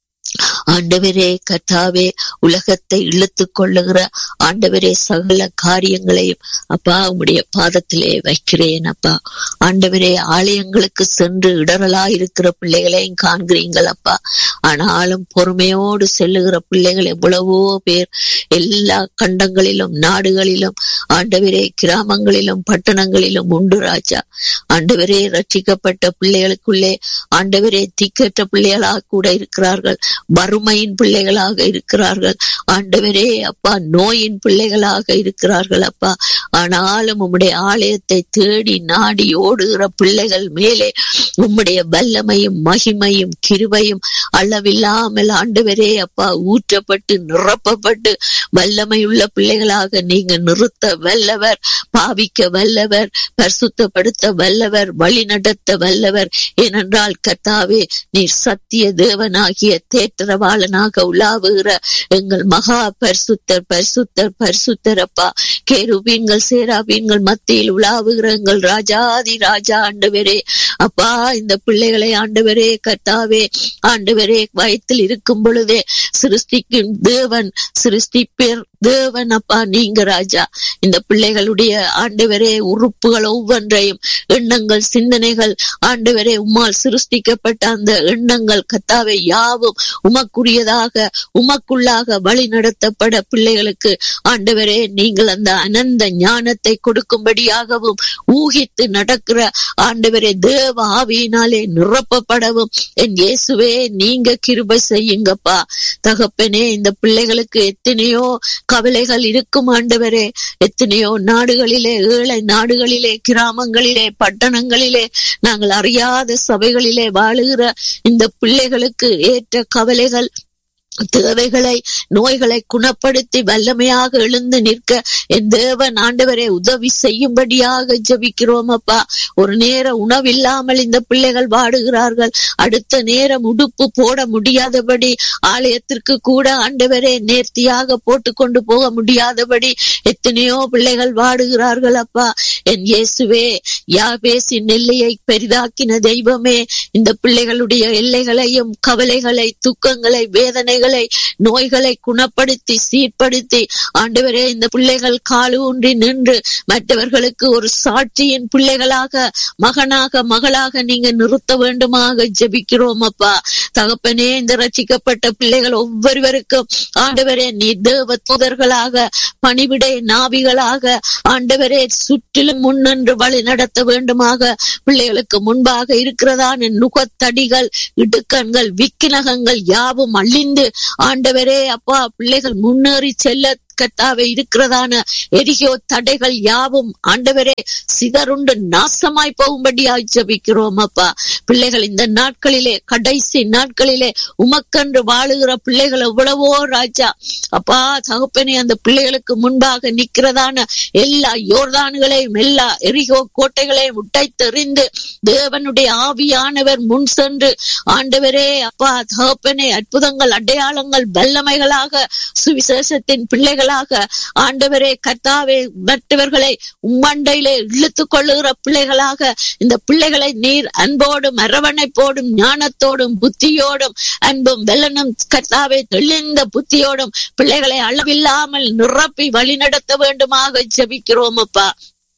ஆண்டவரே கர்த்தாவே உலகத்தை இழுத்துக் கொள்ளுகிற ஆண்டவரே சகல காரியங்களையும் அப்பா உம்முடைய பாதத்திலே வைக்கிறேன் அப்பா ஆண்டவரே ஆலயங்களுக்கு சென்று இடரலாயிருக்கிற பிள்ளைகளையும் காண்கிறீங்கள் அப்பா ஆனாலும் பொறுமையோடு செல்லுகிற பிள்ளைகள் எவ்வளவோ பேர் எல்லா கண்டங்களிலும் நாடுகளிலும் ஆண்டவரே கிராமங்களிலும் பட்டணங்களிலும் உண்டு ராஜா ஆண்டவரே ரட்சிக்கப்பட்ட பிள்ளைகளுக்குள்ளே ஆண்டவரே திக்கற்ற பிள்ளைகளாக கூட இருக்கிறார்கள் வறுமையின் பிள்ளைகளாக இருக்கிறார்கள் ஆண்டவரே அப்பா நோயின் பிள்ளைகளாக இருக்கிறார்கள் அப்பா ஆனாலும் உம்முடைய ஆலயத்தை தேடி நாடி ஓடுகிற பிள்ளைகள் மேலே உம்முடைய வல்லமையும் மகிமையும் கிருபையும் அளவில்லாமல் ஆண்டவரே அப்பா ஊற்றப்பட்டு நிரப்பப்பட்டு வல்லமையுள்ள பிள்ளைகளாக நீங்க நிறுத்த வல்லவர் பாவிக்க வல்லவர் பரிசுத்தப்படுத்த வல்லவர் வழி நடத்த வல்லவர் ஏனென்றால் கர்த்தாவே நீர் சத்திய தேவனாகிய தேற்றரவாளனாக உலாவுகிற எங்கள் மகா பரிசுத்தர் பரிசுத்தர் பரிசுத்தர் அப்பா கேருபீன்கள் சேராபீன்கள் மத்தியில் உலாவுகிற எங்கள் ராஜாதி ராஜா ஆண்டவரே அப்பா இந்த பிள்ளைகளை ஆண்டவரே கர்த்தாவே ஆண்டவரே வயத்தில் இருக்கும் பொழுதே சிருஷ்டிக்கும் தேவன் சிருஷ்டிப்பேர் தேவன் அப்பா நீங்க ராஜா இந்த பிள்ளைகளுடைய ஆண்டவரே உறுப்புகள் ஒவ்வொன்றையும் எண்ணங்கள் சிந்தனைகள் ஆண்டவரே உம்மால் சிருஷ்டிக்கப்பட்ட அந்த எண்ணங்கள் கத்தாவை யாவும் உமக்குரியதாக உமக்குள்ளாக வழி நடத்தப்பட பிள்ளைகளுக்கு ஆண்டவரே நீங்கள் அந்த அனந்த ஞானத்தை கொடுக்கும்படியாகவும் ஊகித்து நடக்கிற ஆண்டவரே தேவ ஆவியினாலே நிரப்பப்படவும் என் இயேசுவே நீங்க கிருபை செய்யுங்கப்பா தகப்பனே இந்த பிள்ளைகளுக்கு எத்தனையோ கவலைகள் இருக்கும் ஆண்டவரே எத்தனையோ நாடுகளிலே ஏழை நாடுகளிலே கிராமங்களிலே பட்டணங்களிலே நாங்கள் அறியாத சபைகளிலே வாழுகிற இந்த பிள்ளைகளுக்கு ஏற்ற கவலைகள் தேவைகளை நோய்களை குணப்படுத்தி வல்லமையாக எழுந்து நிற்க என் தேவன் ஆண்டவரை உதவி செய்யும்படியாக ஜெபிக்கிறோம் அப்பா ஒரு நேர உணவில்லாமல் இந்த பிள்ளைகள் வாடுகிறார்கள் அடுத்த நேரம் உடுப்பு போட முடியாதபடி ஆலயத்திற்கு கூட ஆண்டவரே நேர்த்தியாக போட்டு கொண்டு போக முடியாதபடி எத்தனையோ பிள்ளைகள் வாடுகிறார்கள் அப்பா என் இயேசுவே யாபேசின் எல்லையை பெரிதாக்கின தெய்வமே இந்த பிள்ளைகளுடைய எல்லைகளையும் கவலைகளை துக்கங்களை வேதனைகளை நோய்களை குணப்படுத்தி சீர்படுத்தி ஆண்டவரே இந்த பிள்ளைகள் காலு ஊன்றி நின்று மற்றவர்களுக்கு ஒரு சாட்சியின் பிள்ளைகளாக மகனாக மகளாக நீங்க நிறுத்த வேண்டுமாக ஜெபிக்கிறோம் அப்பா தகப்பனே இந்த ரட்சிக்கப்பட்ட பிள்ளைகள் ஒவ்வொருவருக்கும் ஆண்டவரே நீ தேவ தூதர்களாக பணிவிடை நாவிகளாக ஆண்டவரே சுற்றிலும் முன்னின்று வழி நடத்த வேண்டுமாக பிள்ளைகளுக்கு முன்பாக இருக்கிறதான நுகத்தடிகள் இடுக்கண்கள் விக்கினகங்கள் யாவும் அழிந்து ஆண்டவரே அப்பா பிள்ளைகள் முன்னேறி செல்ல கத்தாவே இருக்கிறதான எரிகோ தடைகள் யாவும் ஆண்டவரே சிதறுண்டு நாசமாய் போகும்படியாய் ஜபிக்கிறோம் அப்பா பிள்ளைகள் இந்த நாட்களிலே கடைசி நாட்களிலே உமக்கென்று வாழுகிற பிள்ளைகள் எவ்வளவோ ராஜா அப்பா தகப்பனே அந்த பிள்ளைகளுக்கு முன்பாக நிக்கிறதான எல்லா யோர்தான்களையும் எல்லா எரிகோ கோட்டைகளையும் உடைத்தெறிந்து தேவனுடைய ஆவியானவர் முன் சென்று ஆண்டவரே அப்பா தகப்பனே அற்புதங்கள் அடையாளங்கள் வல்லமைகளாக சுவிசேஷத்தின் பிள்ளைகள் பிள்ளைகளாக ஆண்டவரே கர்த்தாவே மற்றவர்களை உம்மண்டையிலே இழுத்துக் கொள்ளுகிற பிள்ளைகளாக இந்த பிள்ளைகளை நீர் அன்போடும் அரவணைப்போடும் ஞானத்தோடும் புத்தியோடும் அன்பும் வெள்ளனும் கர்த்தாவே தெளிந்த புத்தியோடும் பிள்ளைகளை அளவில்லாமல் நிரப்பி வழிநடத்த வேண்டுமாக ஜெபிக்கிறோம் அப்பா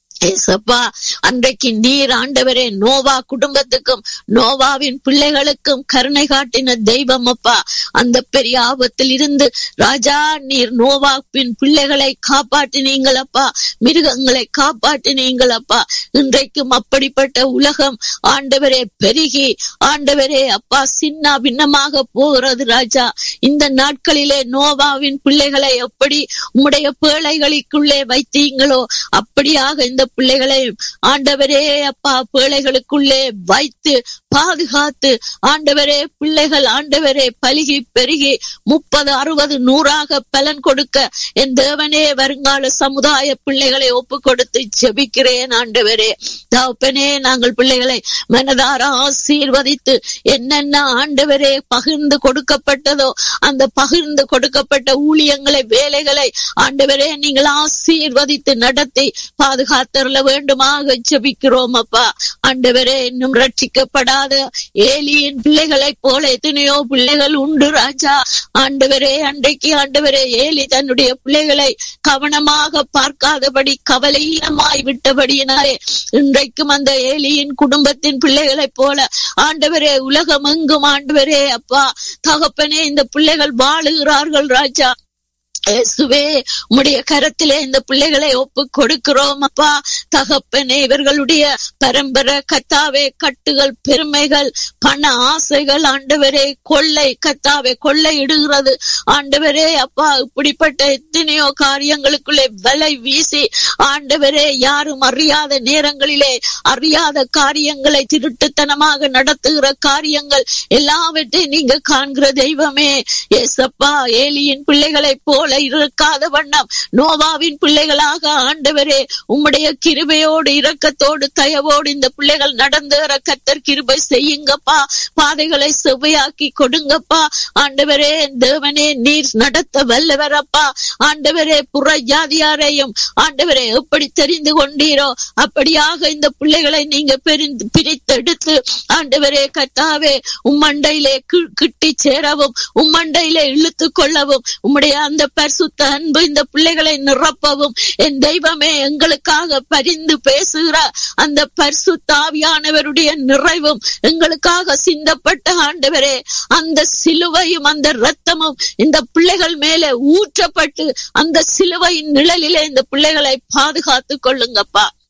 ஏசப்பா அன்றைக்கு நீர் ஆண்டவரே நோவா குடும்பத்துக்கும் நோவாவின் பிள்ளைகளுக்கும் கருணை காட்டின தெய்வம் அப்பா அந்த பெரிய ஆபத்தில் இருந்து ராஜா நீர் நோவாவின் பிள்ளைகளை காப்பாற்றினீங்களப்பா மிருகங்களை காப்பாற்றினீங்களப்பா இன்றைக்கும் அப்படிப்பட்ட உலகம் ஆண்டவரே பெருகி ஆண்டவரே அப்பா சின்ன பின்னமாக போகிறது ராஜா இந்த நாட்களிலே நோவாவின் பிள்ளைகளை எப்படி உம்முடைய பேழைகளுக்குள்ளே வைத்தீங்களோ அப்படியாக இந்த பிள்ளைகளை ஆண்டவரே அப்பா பிள்ளைகளுக்குள்ளே வைத்து பாதுகாத்து ஆண்டவரே பிள்ளைகள் ஆண்டவரே பலுகி பெருகி முப்பது அறுபது நூறாக பலன் கொடுக்க என் தேவனே வருங்கால சமுதாய பிள்ளைகளை ஒப்பு கொடுத்து ஜெபிக்கிறேன் ஆண்டவரே தகப்பனே நாங்கள் பிள்ளைகளை மனதார ஆசீர்வதித்து என்னென்ன ஆண்டவரே பகிர்ந்து கொடுக்கப்பட்டதோ அந்த பகிர்ந்து கொடுக்கப்பட்ட ஊழியங்களை வேலைகளை ஆண்டவரே நீங்கள் ஆசீர்வதித்து நடத்தி பாதுகாத்தருள வேண்டுமாக ஜெபிக்கிறோம் அப்பா ஆண்டவரே இன்னும் ரட்சிக்கப்படாத ஏலியின் பிள்ளைகளைப் போல எத்தனையோ பிள்ளைகள் உண்டு ராஜா ஆண்டவரே அன்றைக்கு ஆண்டவரே ஏலி தன்னுடைய பிள்ளைகளை கவனமாக பார்க்காதபடி கவலையீனமாய் விட்டபடியினாலே இன்றைக்கும் அந்த ஏலியின் குடும்பத்தின் பிள்ளைகளைப் போல ஆண்டவரே உலகம் எங்கும் ஆண்டவரே அப்பா தகப்பனே இந்த பிள்ளைகள் வாழுகிறார்கள் ராஜா இயேசுவே உம்முடைய கரத்திலே இந்த பிள்ளைகளை ஒப்பு கொடுக்கிறோம் அப்பா தகப்பனே இவர்களுடைய பரம்பரை கத்தாவே கட்டுகள் பெருமைகள் பண ஆசைகள் ஆண்டவரே கொள்ளை கத்தாவே கொள்ளை இடுகிறது ஆண்டவரே அப்பா இப்படிப்பட்ட எத்தனையோ காரியங்களுக்குள்ளே வலை வீசி ஆண்டவரே யாரும் அறியாத நேரங்களிலே அறியாத காரியங்களை திருட்டுத்தனமாக நடத்துகிற காரியங்கள் எல்லாவற்றையும் நீங்க காண்கிற தெய்வமே ஏசப்பா ஏலியின் பிள்ளைகளைப் போல இருக்காத வண்ணம் நோவாவின் பிள்ளைகளாக ஆண்டவரே உம்முடைய கிருபையோடு இரக்கத்தோடு தயவோடு இந்த பிள்ளைகள் நடந்துகிற கத்தர் கிருபை செய்யுங்கப்பா பாதைகளை செவ்வையாக்கி கொடுங்கப்பா ஆண்டவரே தேவனே நீர் நடத்த வல்லவரப்பா ஆண்டவரே புற ஜாதியாரையும் ஆண்டவரே எப்படி தெரிந்து கொண்டீரோ அப்படியாக இந்த பிள்ளைகளை நீங்க பெரிந்து பிரித்தெடுத்து ஆண்டவரே கத்தாவே உம்மண்டையிலே கி- கிட்டி சேரவும் உம்மண்டையிலே இழுத்து கொள்ளவும் உம்முடைய அந்த பரிசுத்த அன்பு இந்த பிள்ளைகளை நிரப்பவும் என் தெய்வமே எங்களுக்காக பரிந்து பேசுகிற அந்த பரிசுத்தாவியானவருடைய நிறைவும் எங்களுக்காக சிந்தப்பட்ட ஆண்டவரே அந்த சிலுவையும் அந்த இரத்தமும் இந்த பிள்ளைகள் மேலே ஊற்றப்பட்டு அந்த சிலுவையின் நிழலிலே இந்த பிள்ளைகளை பாதுகாத்துக் கொள்ளுங்கப்பா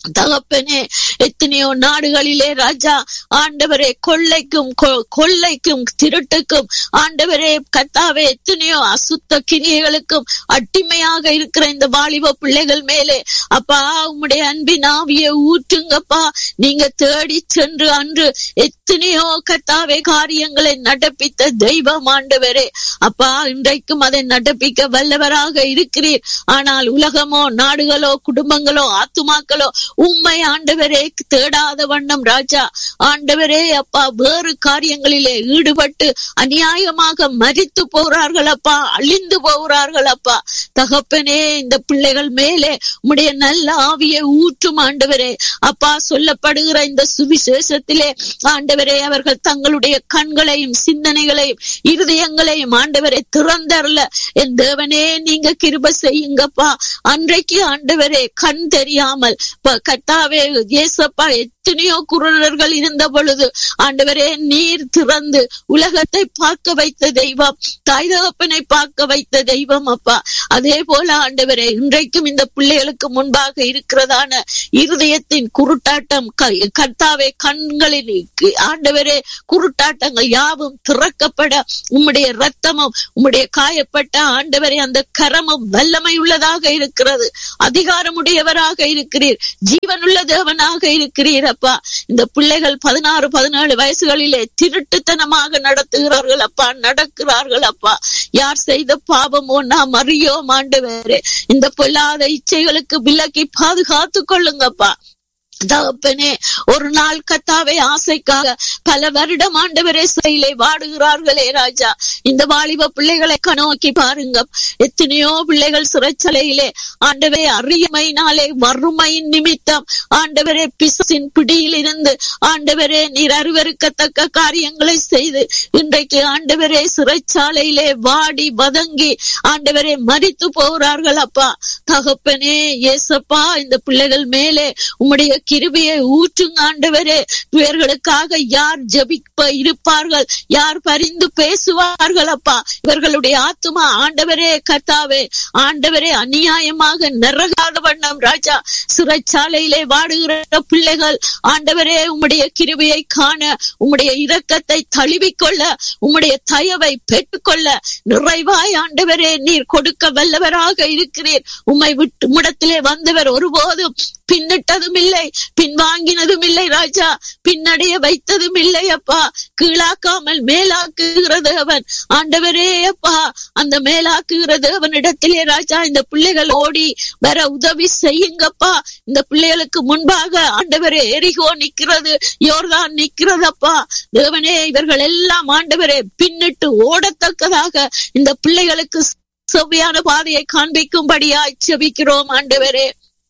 தகப்பனே எத்தனையோ நாடுகளிலே ராஜா ஆண்டவரே கொள்ளைக்கும் கொ- கொள்ளைக்கும் திருட்டுக்கும் ஆண்டவரே கத்தாவே எத்தனையோ அசுத்த கிரியைகளுக்கும் அடிமையாக இருக்கிற இந்த வாலிப பிள்ளைகள் மேலே அப்பா உம்முடைய அன்பின் ஆவியை ஊற்றுங்கப்பா நீங்க தேடி சென்று அன்று எத்தனையோ கத்தாவே காரியங்களை நடப்பித்த தெய்வம் ஆண்டவரே அப்பா இன்றைக்கும் அதை நடப்பிக்க வல்லவராக இருக்கிறீர் ஆனால் உலகமோ நாடுகளோ குடும்பங்களோ ஆத்துமாக்களோ உம்மை ஆண்டவரே தேடாத வண்ணம் ராஜா ஆண்டவரே அப்பா வேறு காரியங்களிலே ஈடுபட்டு அநியாயமாக மரித்து போகிறார்கள் அப்பா அழிந்து போகிறார்கள் அப்பா தகப்பனே இந்த பிள்ளைகள் மேலே உம்முடைய நல்ல ஆவியை ஊற்றும் ஆண்டவரே அப்பா சொல்லப்படுகிற இந்த சுவிசேஷத்திலே ஆண்டவரே அவர்கள் தங்களுடைய கண்களையும் சிந்தனைகளையும் இருதயங்களையும் ஆண்டவரை திறந்தரல என் தேவனே நீங்க கிருப செய்யுங்கப்பா அன்றைக்கு ஆண்டவரே கண் தெரியாமல் ப- கர்த்தாவே இயேசப்பா எத்தனையோ குருடர்கள் இருந்த பொழுது ஆண்டவரே நீர் திறந்து உலகத்தை பார்க்க வைத்த தெய்வம் தாய் தகப்பனை பார்க்க வைத்த தெய்வம் அப்பா அதே போல ஆண்டவரே இன்றைக்கும் இந்த பிள்ளைகளுக்கு முன்பாக இருக்கிறதான இருதயத்தின் குருட்டாட்டம் க- கர்த்தாவே கண்களில் இருக்கு. ஆண்டவரே குருட்டாட்டங்கள் யாவும் திறக்கப்பட உம்முடைய ரத்தமும் உம்முடைய காயப்பட்ட ஆண்டவரே அந்த கரமும் வல்லமை உள்ளதாக இருக்கிறது அதிகாரமுடையவராக இருக்கிறீர் ஜீவனுள்ள தேவனாக இருக்கிறீர் அப்பா இந்த பிள்ளைகள் பதினாறு பதினேழு வயசுகளிலே திருட்டுத்தனமாக நடத்துகிறார்கள் அப்பா நடக்கிறார்கள் அப்பா யார் செய்த பாவமோ நாம் அறியோம் ஆண்டவரே இந்த பொல்லாத இச்சைகளுக்கு விலக்கி பாதுகாத்துக் கொள்ளுங்கப்பா தகப்பனே ஒரு நாள் கத்தாவே ஆசைக்காக பல வருடம் ஆண்டவரே சிறையிலே வாடுகிறார்களே ராஜா இந்த வாலிப பிள்ளைகளை கண்ணோக்கி பாருங்க எத்தனையோ பிள்ளைகள் சிறைச்சலையிலே ஆண்டவரே அறியமையினாலே வறுமையின் நிமித்தம் ஆண்டவரே பிசின் பிடியில் இருந்து ஆண்டவரே நீர் அருவருக்கத்தக்க காரியங்களை செய்து இன்றைக்கு ஆண்டவரே சிறைச்சாலையிலே வாடி வதங்கி ஆண்டவரே மரித்து போகிறார்கள் அப்பா தகப்பனே ஏசப்பா இந்த பிள்ளைகள் மேலே உம்முடைய கிருபையை ஊற்றுங்க ஆண்டவரே இவர்களுக்காக யார் ஜபிப்ப இருப்பார்கள் யார் பரிந்து பேசுவார்கள் அப்பா இவர்களுடைய ஆத்துமா ஆண்டவரே கர்த்தாவே ஆண்டவரே அநியாயமாக நிறகாத வண்ணம் ராஜா சிறைச்சாலையிலே வாடுகிற பிள்ளைகள் ஆண்டவரே உம்முடைய கிருபையை காண உம்முடைய இரக்கத்தை தழுவிக்கொள்ள உம்முடைய தயவை பெற்றுக்கொள்ள நிறைவாய் ஆண்டவரே நீர் கொடுக்க வல்லவராக இருக்கிறீர் உம்மை விட்டு உம்மிடத்திலே வந்தவர் ஒருபோதும் பின்னிட்டதும் இல்லை பின்வாங்கினதும் இல்லை ராஜா பின்னடைய வைத்ததும் இல்லை அப்பா கீழாக்காமல் மேலாக்குகிற தேவன் ஆண்டவரே அப்பா அந்த மேலாக்குகிற தேவனிடத்திலே ராஜா இந்த பிள்ளைகள் ஓடி வர உதவி செய்யுங்கப்பா இந்த பிள்ளைகளுக்கு முன்பாக ஆண்டவரே எரிகோ நிக்கிறது யோர்தான் நிக்கிறதப்பா தேவனே இவர்கள் எல்லாம் ஆண்டவரே பின்னிட்டு ஓடத்தக்கதாக இந்த பிள்ளைகளுக்கு செவ்வையான பாதையை காண்பிக்கும்படியாய் செபிக்கிறோம் ஆண்டவரே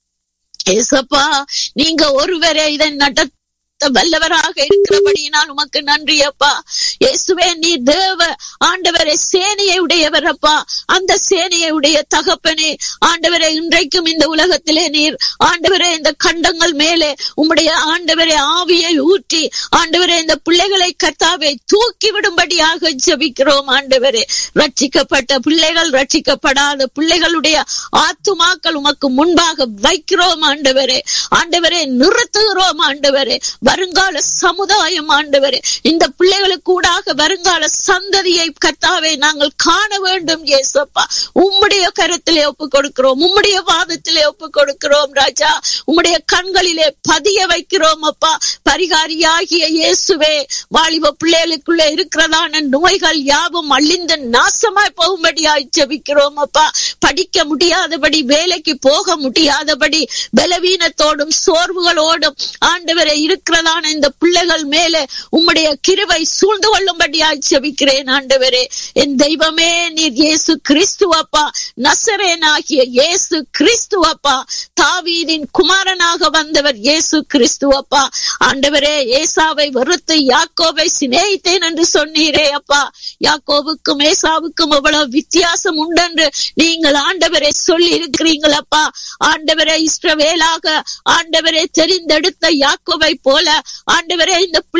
ஏசப்பா நீங்க ஒருவரே இதை நடத்த வல்லவராக இருக்கிறபடியினால் உமக்கு நன்றி அப்பா இயேசுவே நீ தேவ ஆண்டவரே சேனையை உடையவர் அப்பா அந்த சேனையை உடைய தகப்பனே ஆண்டவரே இன்றைக்கும் இந்த உலகத்திலே நீர் ஆண்டவரே இந்த கண்டங்கள் மேலே உம்முடைய ஆண்டவரே ஆவியை ஊற்றி ஆண்டவரே இந்த பிள்ளைகளை கத்தாவை தூக்கி விடும்படியாக ஜெபிக்கிறோம் ஆண்டவரே ரட்சிக்கப்பட்ட பிள்ளைகள் ரட்சிக்கப்படாத பிள்ளைகளுடைய ஆத்துமாக்கள் உமக்கு முன்பாக வைக்கிறோம் ஆண்டவரே ஆண்டவரே நிறுத்துகிறோம் ஆண்டவரே வருங்கால சமுதாயம் ஆண்டவரே இந்த பிள்ளைகளுக்கு கூடாக வருங்கால சந்ததியை கர்த்தாவே நாங்கள் காண வேண்டும் ஏசப்பா உம்முடைய கருத்திலே ஒப்பு கொடுக்கிறோம் உம்முடைய வாதத்திலே ஒப்பு கொடுக்கிறோம் ராஜா உம்முடைய கண்களிலே பதிய வைக்கிறோம் அப்பா பரிகாரியாகிய இயேசுவே வாலிப பிள்ளைகளுக்குள்ள இருக்கிறதான நோய்கள் யாவும் அழிந்து நாசமாய் போகும்படியாய் ஜெபிக்கிறோம் அப்பா படிக்க முடியாதபடி வேலைக்கு போக முடியாதபடி பலவீனத்தோடும் சோர்வுகளோடும் ஆண்டவரை இருக்கிறதான இந்த பிள்ளைகள் மேலே உம்முடைய கிருவை சூழ்ந்து கொள்ளும்படியாய் ஜெபிக்கிறேன் ஆண்டவரே என் தெய்வமே நீர் இயேசு கிறிஸ்துவப்பா நசரேனாகிய இயேசு கிறிஸ்துவப்பா தாவீதின் குமாரனாக வந்தவர் இயேசு கிறிஸ்துவப்பா ஆண்டவரே ஏசாவை வெறுத்து யாக்கோவை சிநேகித்தேன் என்று சொன்னீரே அப்பா யாக்கோவுக்கும் ஏசாவுக்கும் எவ்வளவு வித்தியாசம் உண்டென்று நீங்கள் ஆண்டவரை சொல்லி இருக்கிறீங்களப்பா ஆண்டவரை இஷ்டவேலாக ஆண்டவரை தெரிந்தெடுத்த யாக்கோவை போல ஆண்டவரே இந்த பிள்ளை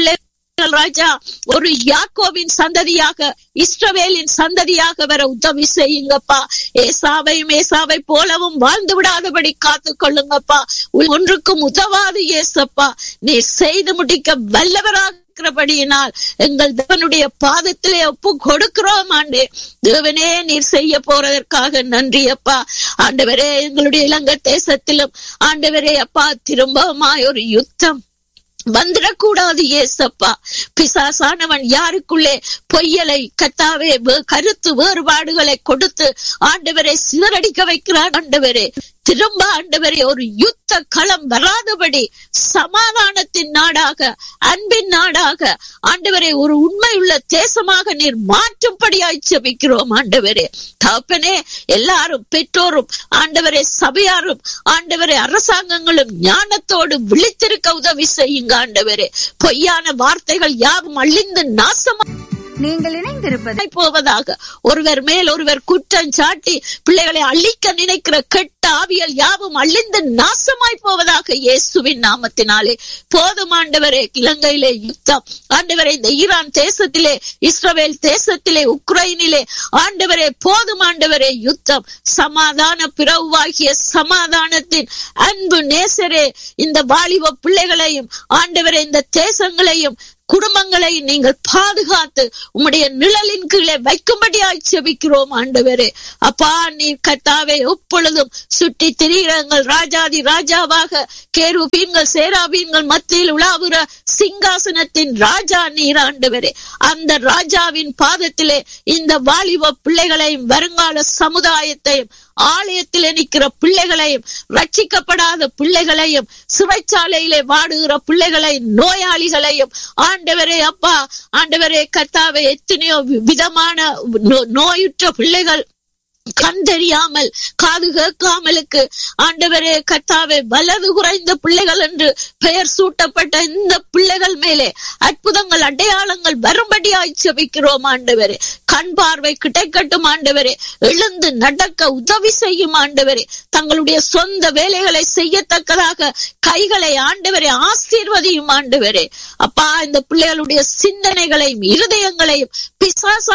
ராஜா ஒரு யாக்கோவின் சந்ததியாக இஸ்ரவேலின் சந்ததியாக வர உதவி செய்யுங்கப்பா ஏசாவையும் ஏசாவை போலவும் வாழ்ந்து விடாதபடி காத்து கொள்ளுங்கப்பா ஒன்றுக்கும் உதவாது ஏசப்பா நீ செய்து முடிக்க வல்லவராக இருக்கிறபடியினால் எங்கள் தேவனுடைய பாதத்திலே ஒப்பு கொடுக்கிறோம் ஆண்டே தேவனே நீர் செய்ய போறதற்காக நன்றி அப்பா ஆண்டவரே எங்களுடைய இலங்கை தேசத்திலும் ஆண்டவரே அப்பா திரும்பவுமாய் ஒரு யுத்தம் வந்துடக்கூடாது ஏசப்பா பிசாசானவன் யாருக்குள்ளே பொய்யலை கத்தாவே கருத்து வேறுபாடுகளை கொடுத்து ஆண்டவரை சிதறடிக்க வைக்கிறான் ஆண்டவரே திரும்ப ஆண்டவரே ஒரு யுத்த களம் வராதபடி சமாதானத்தின் நாடாக அன்பின் நாடாக ஆண்டவரே ஒரு உண்மையுள்ள தேசமாக நீர் மாற்றும்படியாய் செபிக்கிறோம் ஆண்டவரே தகப்பனே எல்லாரும் பெற்றோரும் ஆண்டவரே சபையாரும் ஆண்டவரே அரசாங்கங்களும் ஞானத்தோடு விழித்திருக்க உதவி செய்யுங்க ஆண்டவரே பொய்யான வார்த்தைகள் யாவும் அழிந்து நாசமா நீங்கள் இணைந்திருப்பது போவதாக ஒருவர் மேல் ஒருவர் குற்றம் சாட்டி பிள்ளைகளை அழிக்க நினைக்கிற கெட்ட ஆவியல் யாவும் அழிந்து நாசமாய் போவதாக இயேசுவின் நாமத்தினாலே போதும் ஆண்டவரே இலங்கையிலே யுத்தம் ஆண்டவரே இந்த ஈரான் தேசத்திலே இஸ்ரவேல் தேசத்திலே உக்ரைனிலே ஆண்டவரே போதும் ஆண்டவரே யுத்தம் சமாதான பிறவாகிய சமாதானத்தின் அன்பு நேசரே இந்த வாலிப பிள்ளைகளையும் ஆண்டவரே இந்த தேசங்களையும் குடும்பங்களை நீங்கள் பாதுகாத்து உம்முடைய நிழலின் கீழே வைக்கும்படியாய் செபிக்கிறோம் ஆண்டவரே அப்பா நீர் கத்தாவை எப்பொழுதும் சுற்றி திரிகிறங்கள் ராஜாதி ராஜாவாக கேருபீன்கள் சேராபீன்கள் மத்தியில் உலாவுற சிங்காசனத்தின் ராஜா நீர் ஆண்டவரே அந்த ராஜாவின் பாதத்திலே இந்த வாலிப பிள்ளைகளையும் வருங்கால சமுதாயத்தையும் ஆலயத்தில் நிற்கிற பிள்ளைகளையும் ரட்சிக்கப்படாத பிள்ளைகளையும் சிறைச்சாலையிலே வாடுகிற பிள்ளைகளை நோயாளிகளையும் ஆண்டவரே அப்பா ஆண்டவரே கத்தாவை எத்தனையோ விதமான நோயுற்ற பிள்ளைகள் கண் தெரியாமல் காது கேட்காமலுக்கு ஆண்டவரே கத்தாவே வலது குறைந்த பிள்ளைகள் என்று பெயர் சூட்டப்பட்ட இந்த பிள்ளைகள் மேலே அற்புதங்கள் அடையாளங்கள் வரும்படியாய் செபிக்கிறோம் ஆண்டவரே கண் பார்வை கிடைக்கட்டும் ஆண்டவரே எழுந்து நடக்க உதவி செய்யும் ஆண்டவரே தங்களுடைய சொந்த வேலைகளை செய்யத்தக்கதாக கைகளை ஆண்டவரை ஆசீர்வதியும் ஆண்டவரே அப்பா இந்த பிள்ளைகளுடைய சிந்தனைகளையும் இருதயங்களையும் பிசாசா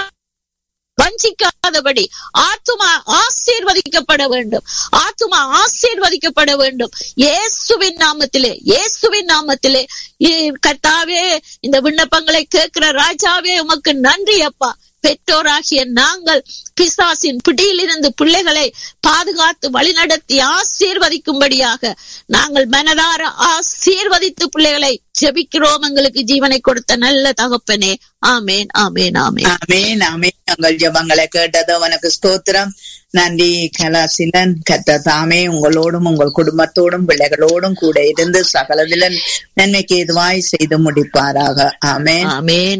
வஞ்சிக்காதபடி ஆத்துமா ஆசீர்வதிக்கப்பட வேண்டும் ஆத்துமா ஆசீர்வதிக்கப்பட வேண்டும் இயேசுவின் நாமத்திலே இயேசுவின் நாமத்திலே கத்தாவே இந்த விண்ணப்பங்களை கேட்கிற ராஜாவே உமக்கு நன்றி அப்பா பெற்றோராகிய நாங்கள் பிசாசின் பிடியிலிருந்து பிள்ளைகளை பாதுகாத்து வழிநடத்தி ஆசீர்வதிக்கும்படியாக நாங்கள் மனதார ஆசீர்வதித்து பிள்ளைகளை ஜெபிக்கிறோம் எங்களுக்கு ஜீவனை கொடுத்த நல்ல தகப்பனே ஆமேன் ஆமேன் ஆமேன் ஆமேன் ஆமேன் உங்கள் ஜபங்களை கேட்டது உனக்கு ஸ்தோத்திரம் நன்றி கலாசிலன் கத்த தாமே உங்களோடும் உங்கள் குடும்பத்தோடும் பிள்ளைகளோடும் கூட இருந்து சகலதில நன்மைக்கு எதுவாய் செய்து முடிப்பாராக ஆமேன் ஆமேன்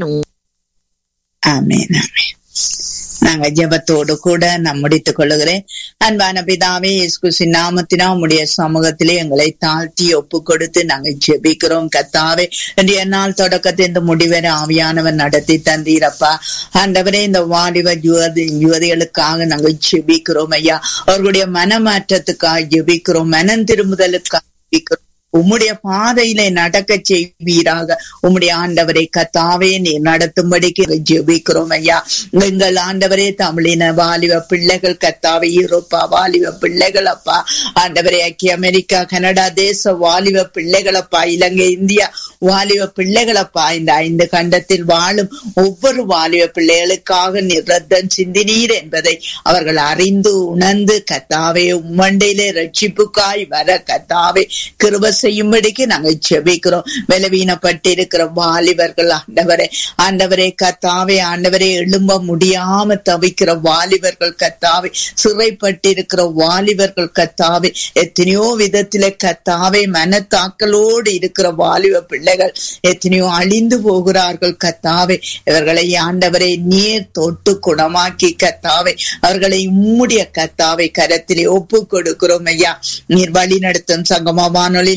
ஆமேன் ஆமேன் நாங்க ஜெபத்தோடு கூட நான் முடித்துக் கொள்ளுகிறேன் அன்பான பிதாவே இயேசு நாமத்தினா உடைய சமூகத்திலே எங்களை தாழ்த்தி ஒப்பு கொடுத்து நாங்க ஜெபிக்கிறோம் கத்தாவே இன்றைய நாள் தொடக்கத்தை இந்த முடிவரை ஆவியானவர் நடத்தி தந்தீரப்பா ஆண்டவரே இந்த வாலிப யுவதி யுவதிகளுக்காக நாங்கள் ஜெபிக்கிறோம் ஐயா அவர்களுடைய மனமாற்றத்துக்காக ஜெபிக்கிறோம் மனம் திரும்புதலுக்காக ஜெபிக்கிறோம் உம்முடைய பாதையில நடக்க செய்வீராக உம்முடைய ஆண்டவரை கத்தாவே நீ நடத்தும்படிக்கு ஜெபிக்கிறோம் ஐயா எங்கள் ஆண்டவரே தமிழின வாலிப பிள்ளைகள் கத்தாவே யூரோப்பா வாலிப பிள்ளைகள் அப்பா ஆண்டவரே ஐக்கிய அமெரிக்கா கனடா தேச வாலிப பிள்ளைகளப்பா இலங்கை இந்தியா வாலிப பிள்ளைகளப்பா இந்த ஐந்து கண்டத்தில் வாழும் ஒவ்வொரு வாலிப பிள்ளைகளுக்காக நிரத்தம் சிந்தினீர் என்பதை அவர்கள் அறிந்து உணர்ந்து கத்தாவே உம்மண்டையிலே ரட்சிப்புக்காய் வர கத்தாவே கிருப செய்யும்படிக்கு நாங்கள் செபிக்கிறோம் பலவீனப்பட்டிருக்கிற வாலிபர்கள் ஆண்டவரே ஆண்டவரே கத்தாவே ஆண்டவரே எழும்ப முடியாம தவிக்கிற வாலிபர்கள் கத்தாவே சிறைப்பட்டிருக்கிற வாலிபர்கள் கத்தாவே எத்தனையோ விதத்தில கத்தாவே மனத்தாக்களோடு இருக்கிற வாலிப பிள்ளைகள் எத்தனையோ அழிந்து போகிறார்கள் கத்தாவே இவர்களை ஆண்டவரை நீர் தொட்டு குணமாக்கி கத்தாவே அவர்களை உம்முடைய கத்தாவை கரத்திலே ஒப்பு கொடுக்கிறோம் ஐயா நீர் வழி நடத்தும் சங்கமா வானொலியிலே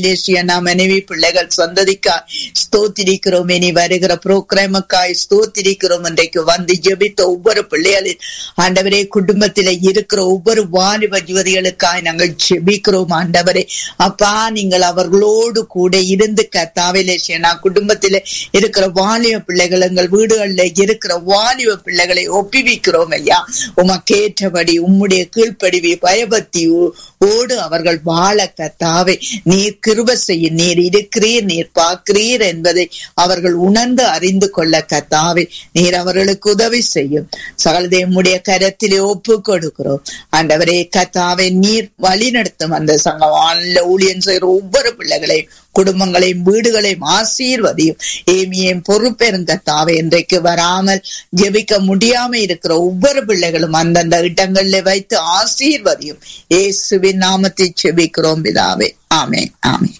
லேசியனா மனைவி பிள்ளைகள் சந்ததிக்காய் ஸ்தோத்திரிக்கிறோம் இனி வருகிற புரோகிராமுக்காய் ஸ்தோத்திரிக்கிறோம் இன்றைக்கு வந்து ஜெபித்த ஒவ்வொரு பிள்ளைகளின் ஆண்டவரே குடும்பத்தில இருக்கிற ஒவ்வொரு வாலிப யுவதிகளுக்காய் நாங்கள் ஜெபிக்கிறோம் ஆண்டவரே அப்பா நீங்கள் அவர்களோடு கூட இருந்து கத்தாவே லேசியனா குடும்பத்தில இருக்கிற வாலிப பிள்ளைகள் எங்கள் வீடுகளில் இருக்கிற வாலிப பிள்ளைகளை ஒப்புவிக்கிறோம் ஐயா உமக்கேற்றபடி உம்முடைய கீழ்ப்படிவை பயபக்தி ஓடு அவர்கள் வாழ கத்தாவே நீர் கிருப செய்ய நீர் இருக்கிறீர் நீர் பார்க்கிறீர் என்பதை அவர்கள் உணர்ந்து அறிந்து கொள்ள கத்தாவே நீர் அவர்களுக்கு உதவி செய்யும் சகலதை உம்முடைய கரத்திலே ஒப்பு கொடுக்கிறோம் ஆண்டவரே கத்தாவே நீர் வழி நடத்தும் அந்த சங்கவான்ல ஊழியன் செய்கிற ஒவ்வொரு பிள்ளைகளையும் குடும்பங்களையும் வீடுகளையும் ஆசீர்வதியும் ஏமியும் பொறுப்பெருங்கத்தாவே இன்றைக்கு வராமல் ஜெபிக்க முடியாம இருக்கிற ஒவ்வொரு பிள்ளைகளும் அந்தந்த இடங்கள்ல வைத்து ஆசீர்வதியும் இயேசுவின் நாமத்தை செபிக்கிறோம் பிதாவே ஆமே ஆமே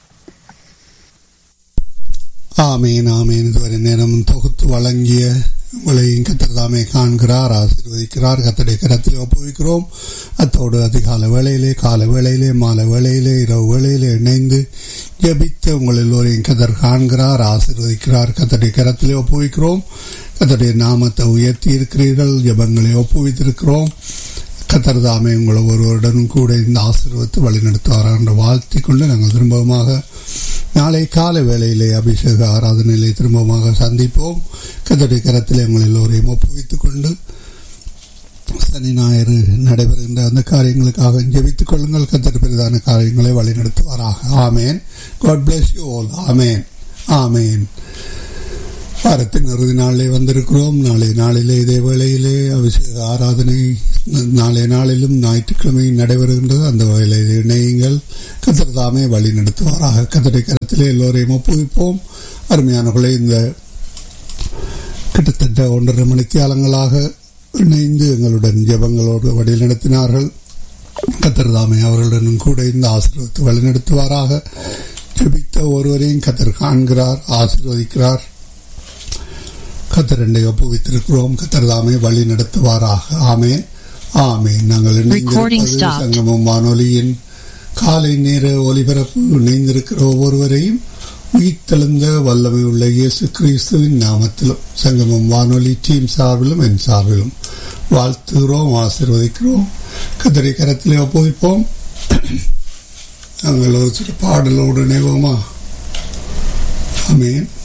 ஆமேன் ஆமேன் இதுவரை நேரம் தொகுத்து வழங்கிய உங்களையும் கத்தர்தாமே காண்கிறார் ஆசீர்வதிக்கிறார் கத்தடைய கரத்தில் ஒப்புவிக்கிறோம் அத்தோடு அதிகால வேளையிலே கால வேளையிலே மாலை வேளையிலே இரவு வேளையிலே இணைந்து ஜபித்த உங்கள் எல்லோரையும் கத்தர் காண்கிறார் ஆசீர்வதிக்கிறார் கத்தடைய கரத்திலே ஒப்புவிக்கிறோம் கத்தடைய நாமத்தை உயர்த்தி இருக்கிறீர்கள் ஜபங்களை ஒப்புவித்திருக்கிறோம் கத்தர் தாமே உங்களை ஒருவருடனும் கூட இந்த ஆசீர்வத்தை வழிநடத்துவார் என்று வாழ்த்தி கொண்டு நாங்கள் திரும்பமாக நாளை காலை வேளையிலே அபிஷேக ஆராதனையிலே திரும்பமாக சந்திப்போம் கத்தடைய கரத்திலே உங்கள் எல்லோரையும் ஒப்புவித்துக் கொண்டு சனி ஞாயிறு நடைபெறுகின்ற அந்த காரியங்களுக்காக ஜெபித்துக் கொள்ளுங்கள் கத்தர் பெரிதான காரியங்களை வழிநடத்துவாராக amen God bless you all amen amen வாரத்தின் இறுதி நாளிலே வந்திருக்கிறோம் நாளை நாளிலே இதே வேளையிலே அபிஷேக ஆராதனை நாளை நாளிலும் ஞாயிற்றுக்கிழமை நடைபெறுகின்றது அந்த வேளையில் இணையுங்கள் கத்தர் தாமே வழி நடத்துவாராக கத்தரை கரத்திலே எல்லோரையும் ஒப்புவிப்போம் அருமையானவர்களை இந்த கிட்டத்தட்ட ஒன்றரை மணித்தியாலங்களாக இணைந்து எங்களுடன் ஜெபங்களோடு வழி நடத்தினார்கள் கத்தர் தாமே அவர்களுடன் கூட இந்த ஆசீர்வத்தை வழிநடத்துவாராக ஜெபித்த ஒருவரையும் கத்தர் காண்கிறார் ஆசீர்வதிக்கிறார் கத்தரண்டை ஒப்புவித்திருக்கிறோம் கத்தர் தாமே வழி நடத்துவாராக ஆமே ஆமே நாங்கள் இணைந்திருப்பது சங்கமம் வானொலியின் காலை நேர ஒலிபரப்பு இணைந்திருக்கிற ஒவ்வொருவரையும் உயிர்த்தெழுந்த வல்லமை உள்ள இயேசு கிறிஸ்துவின் நாமத்திலும் சங்கமம் வானொலி டீம் சார்பிலும் என் சார்பிலும் வாழ்த்துகிறோம் ஆசிர்வதிக்கிறோம் கத்தரை கரத்திலே ஒப்புவிப்போம் நாங்கள் ஒரு சில பாடலோடு இணைவோமா ஆமேன்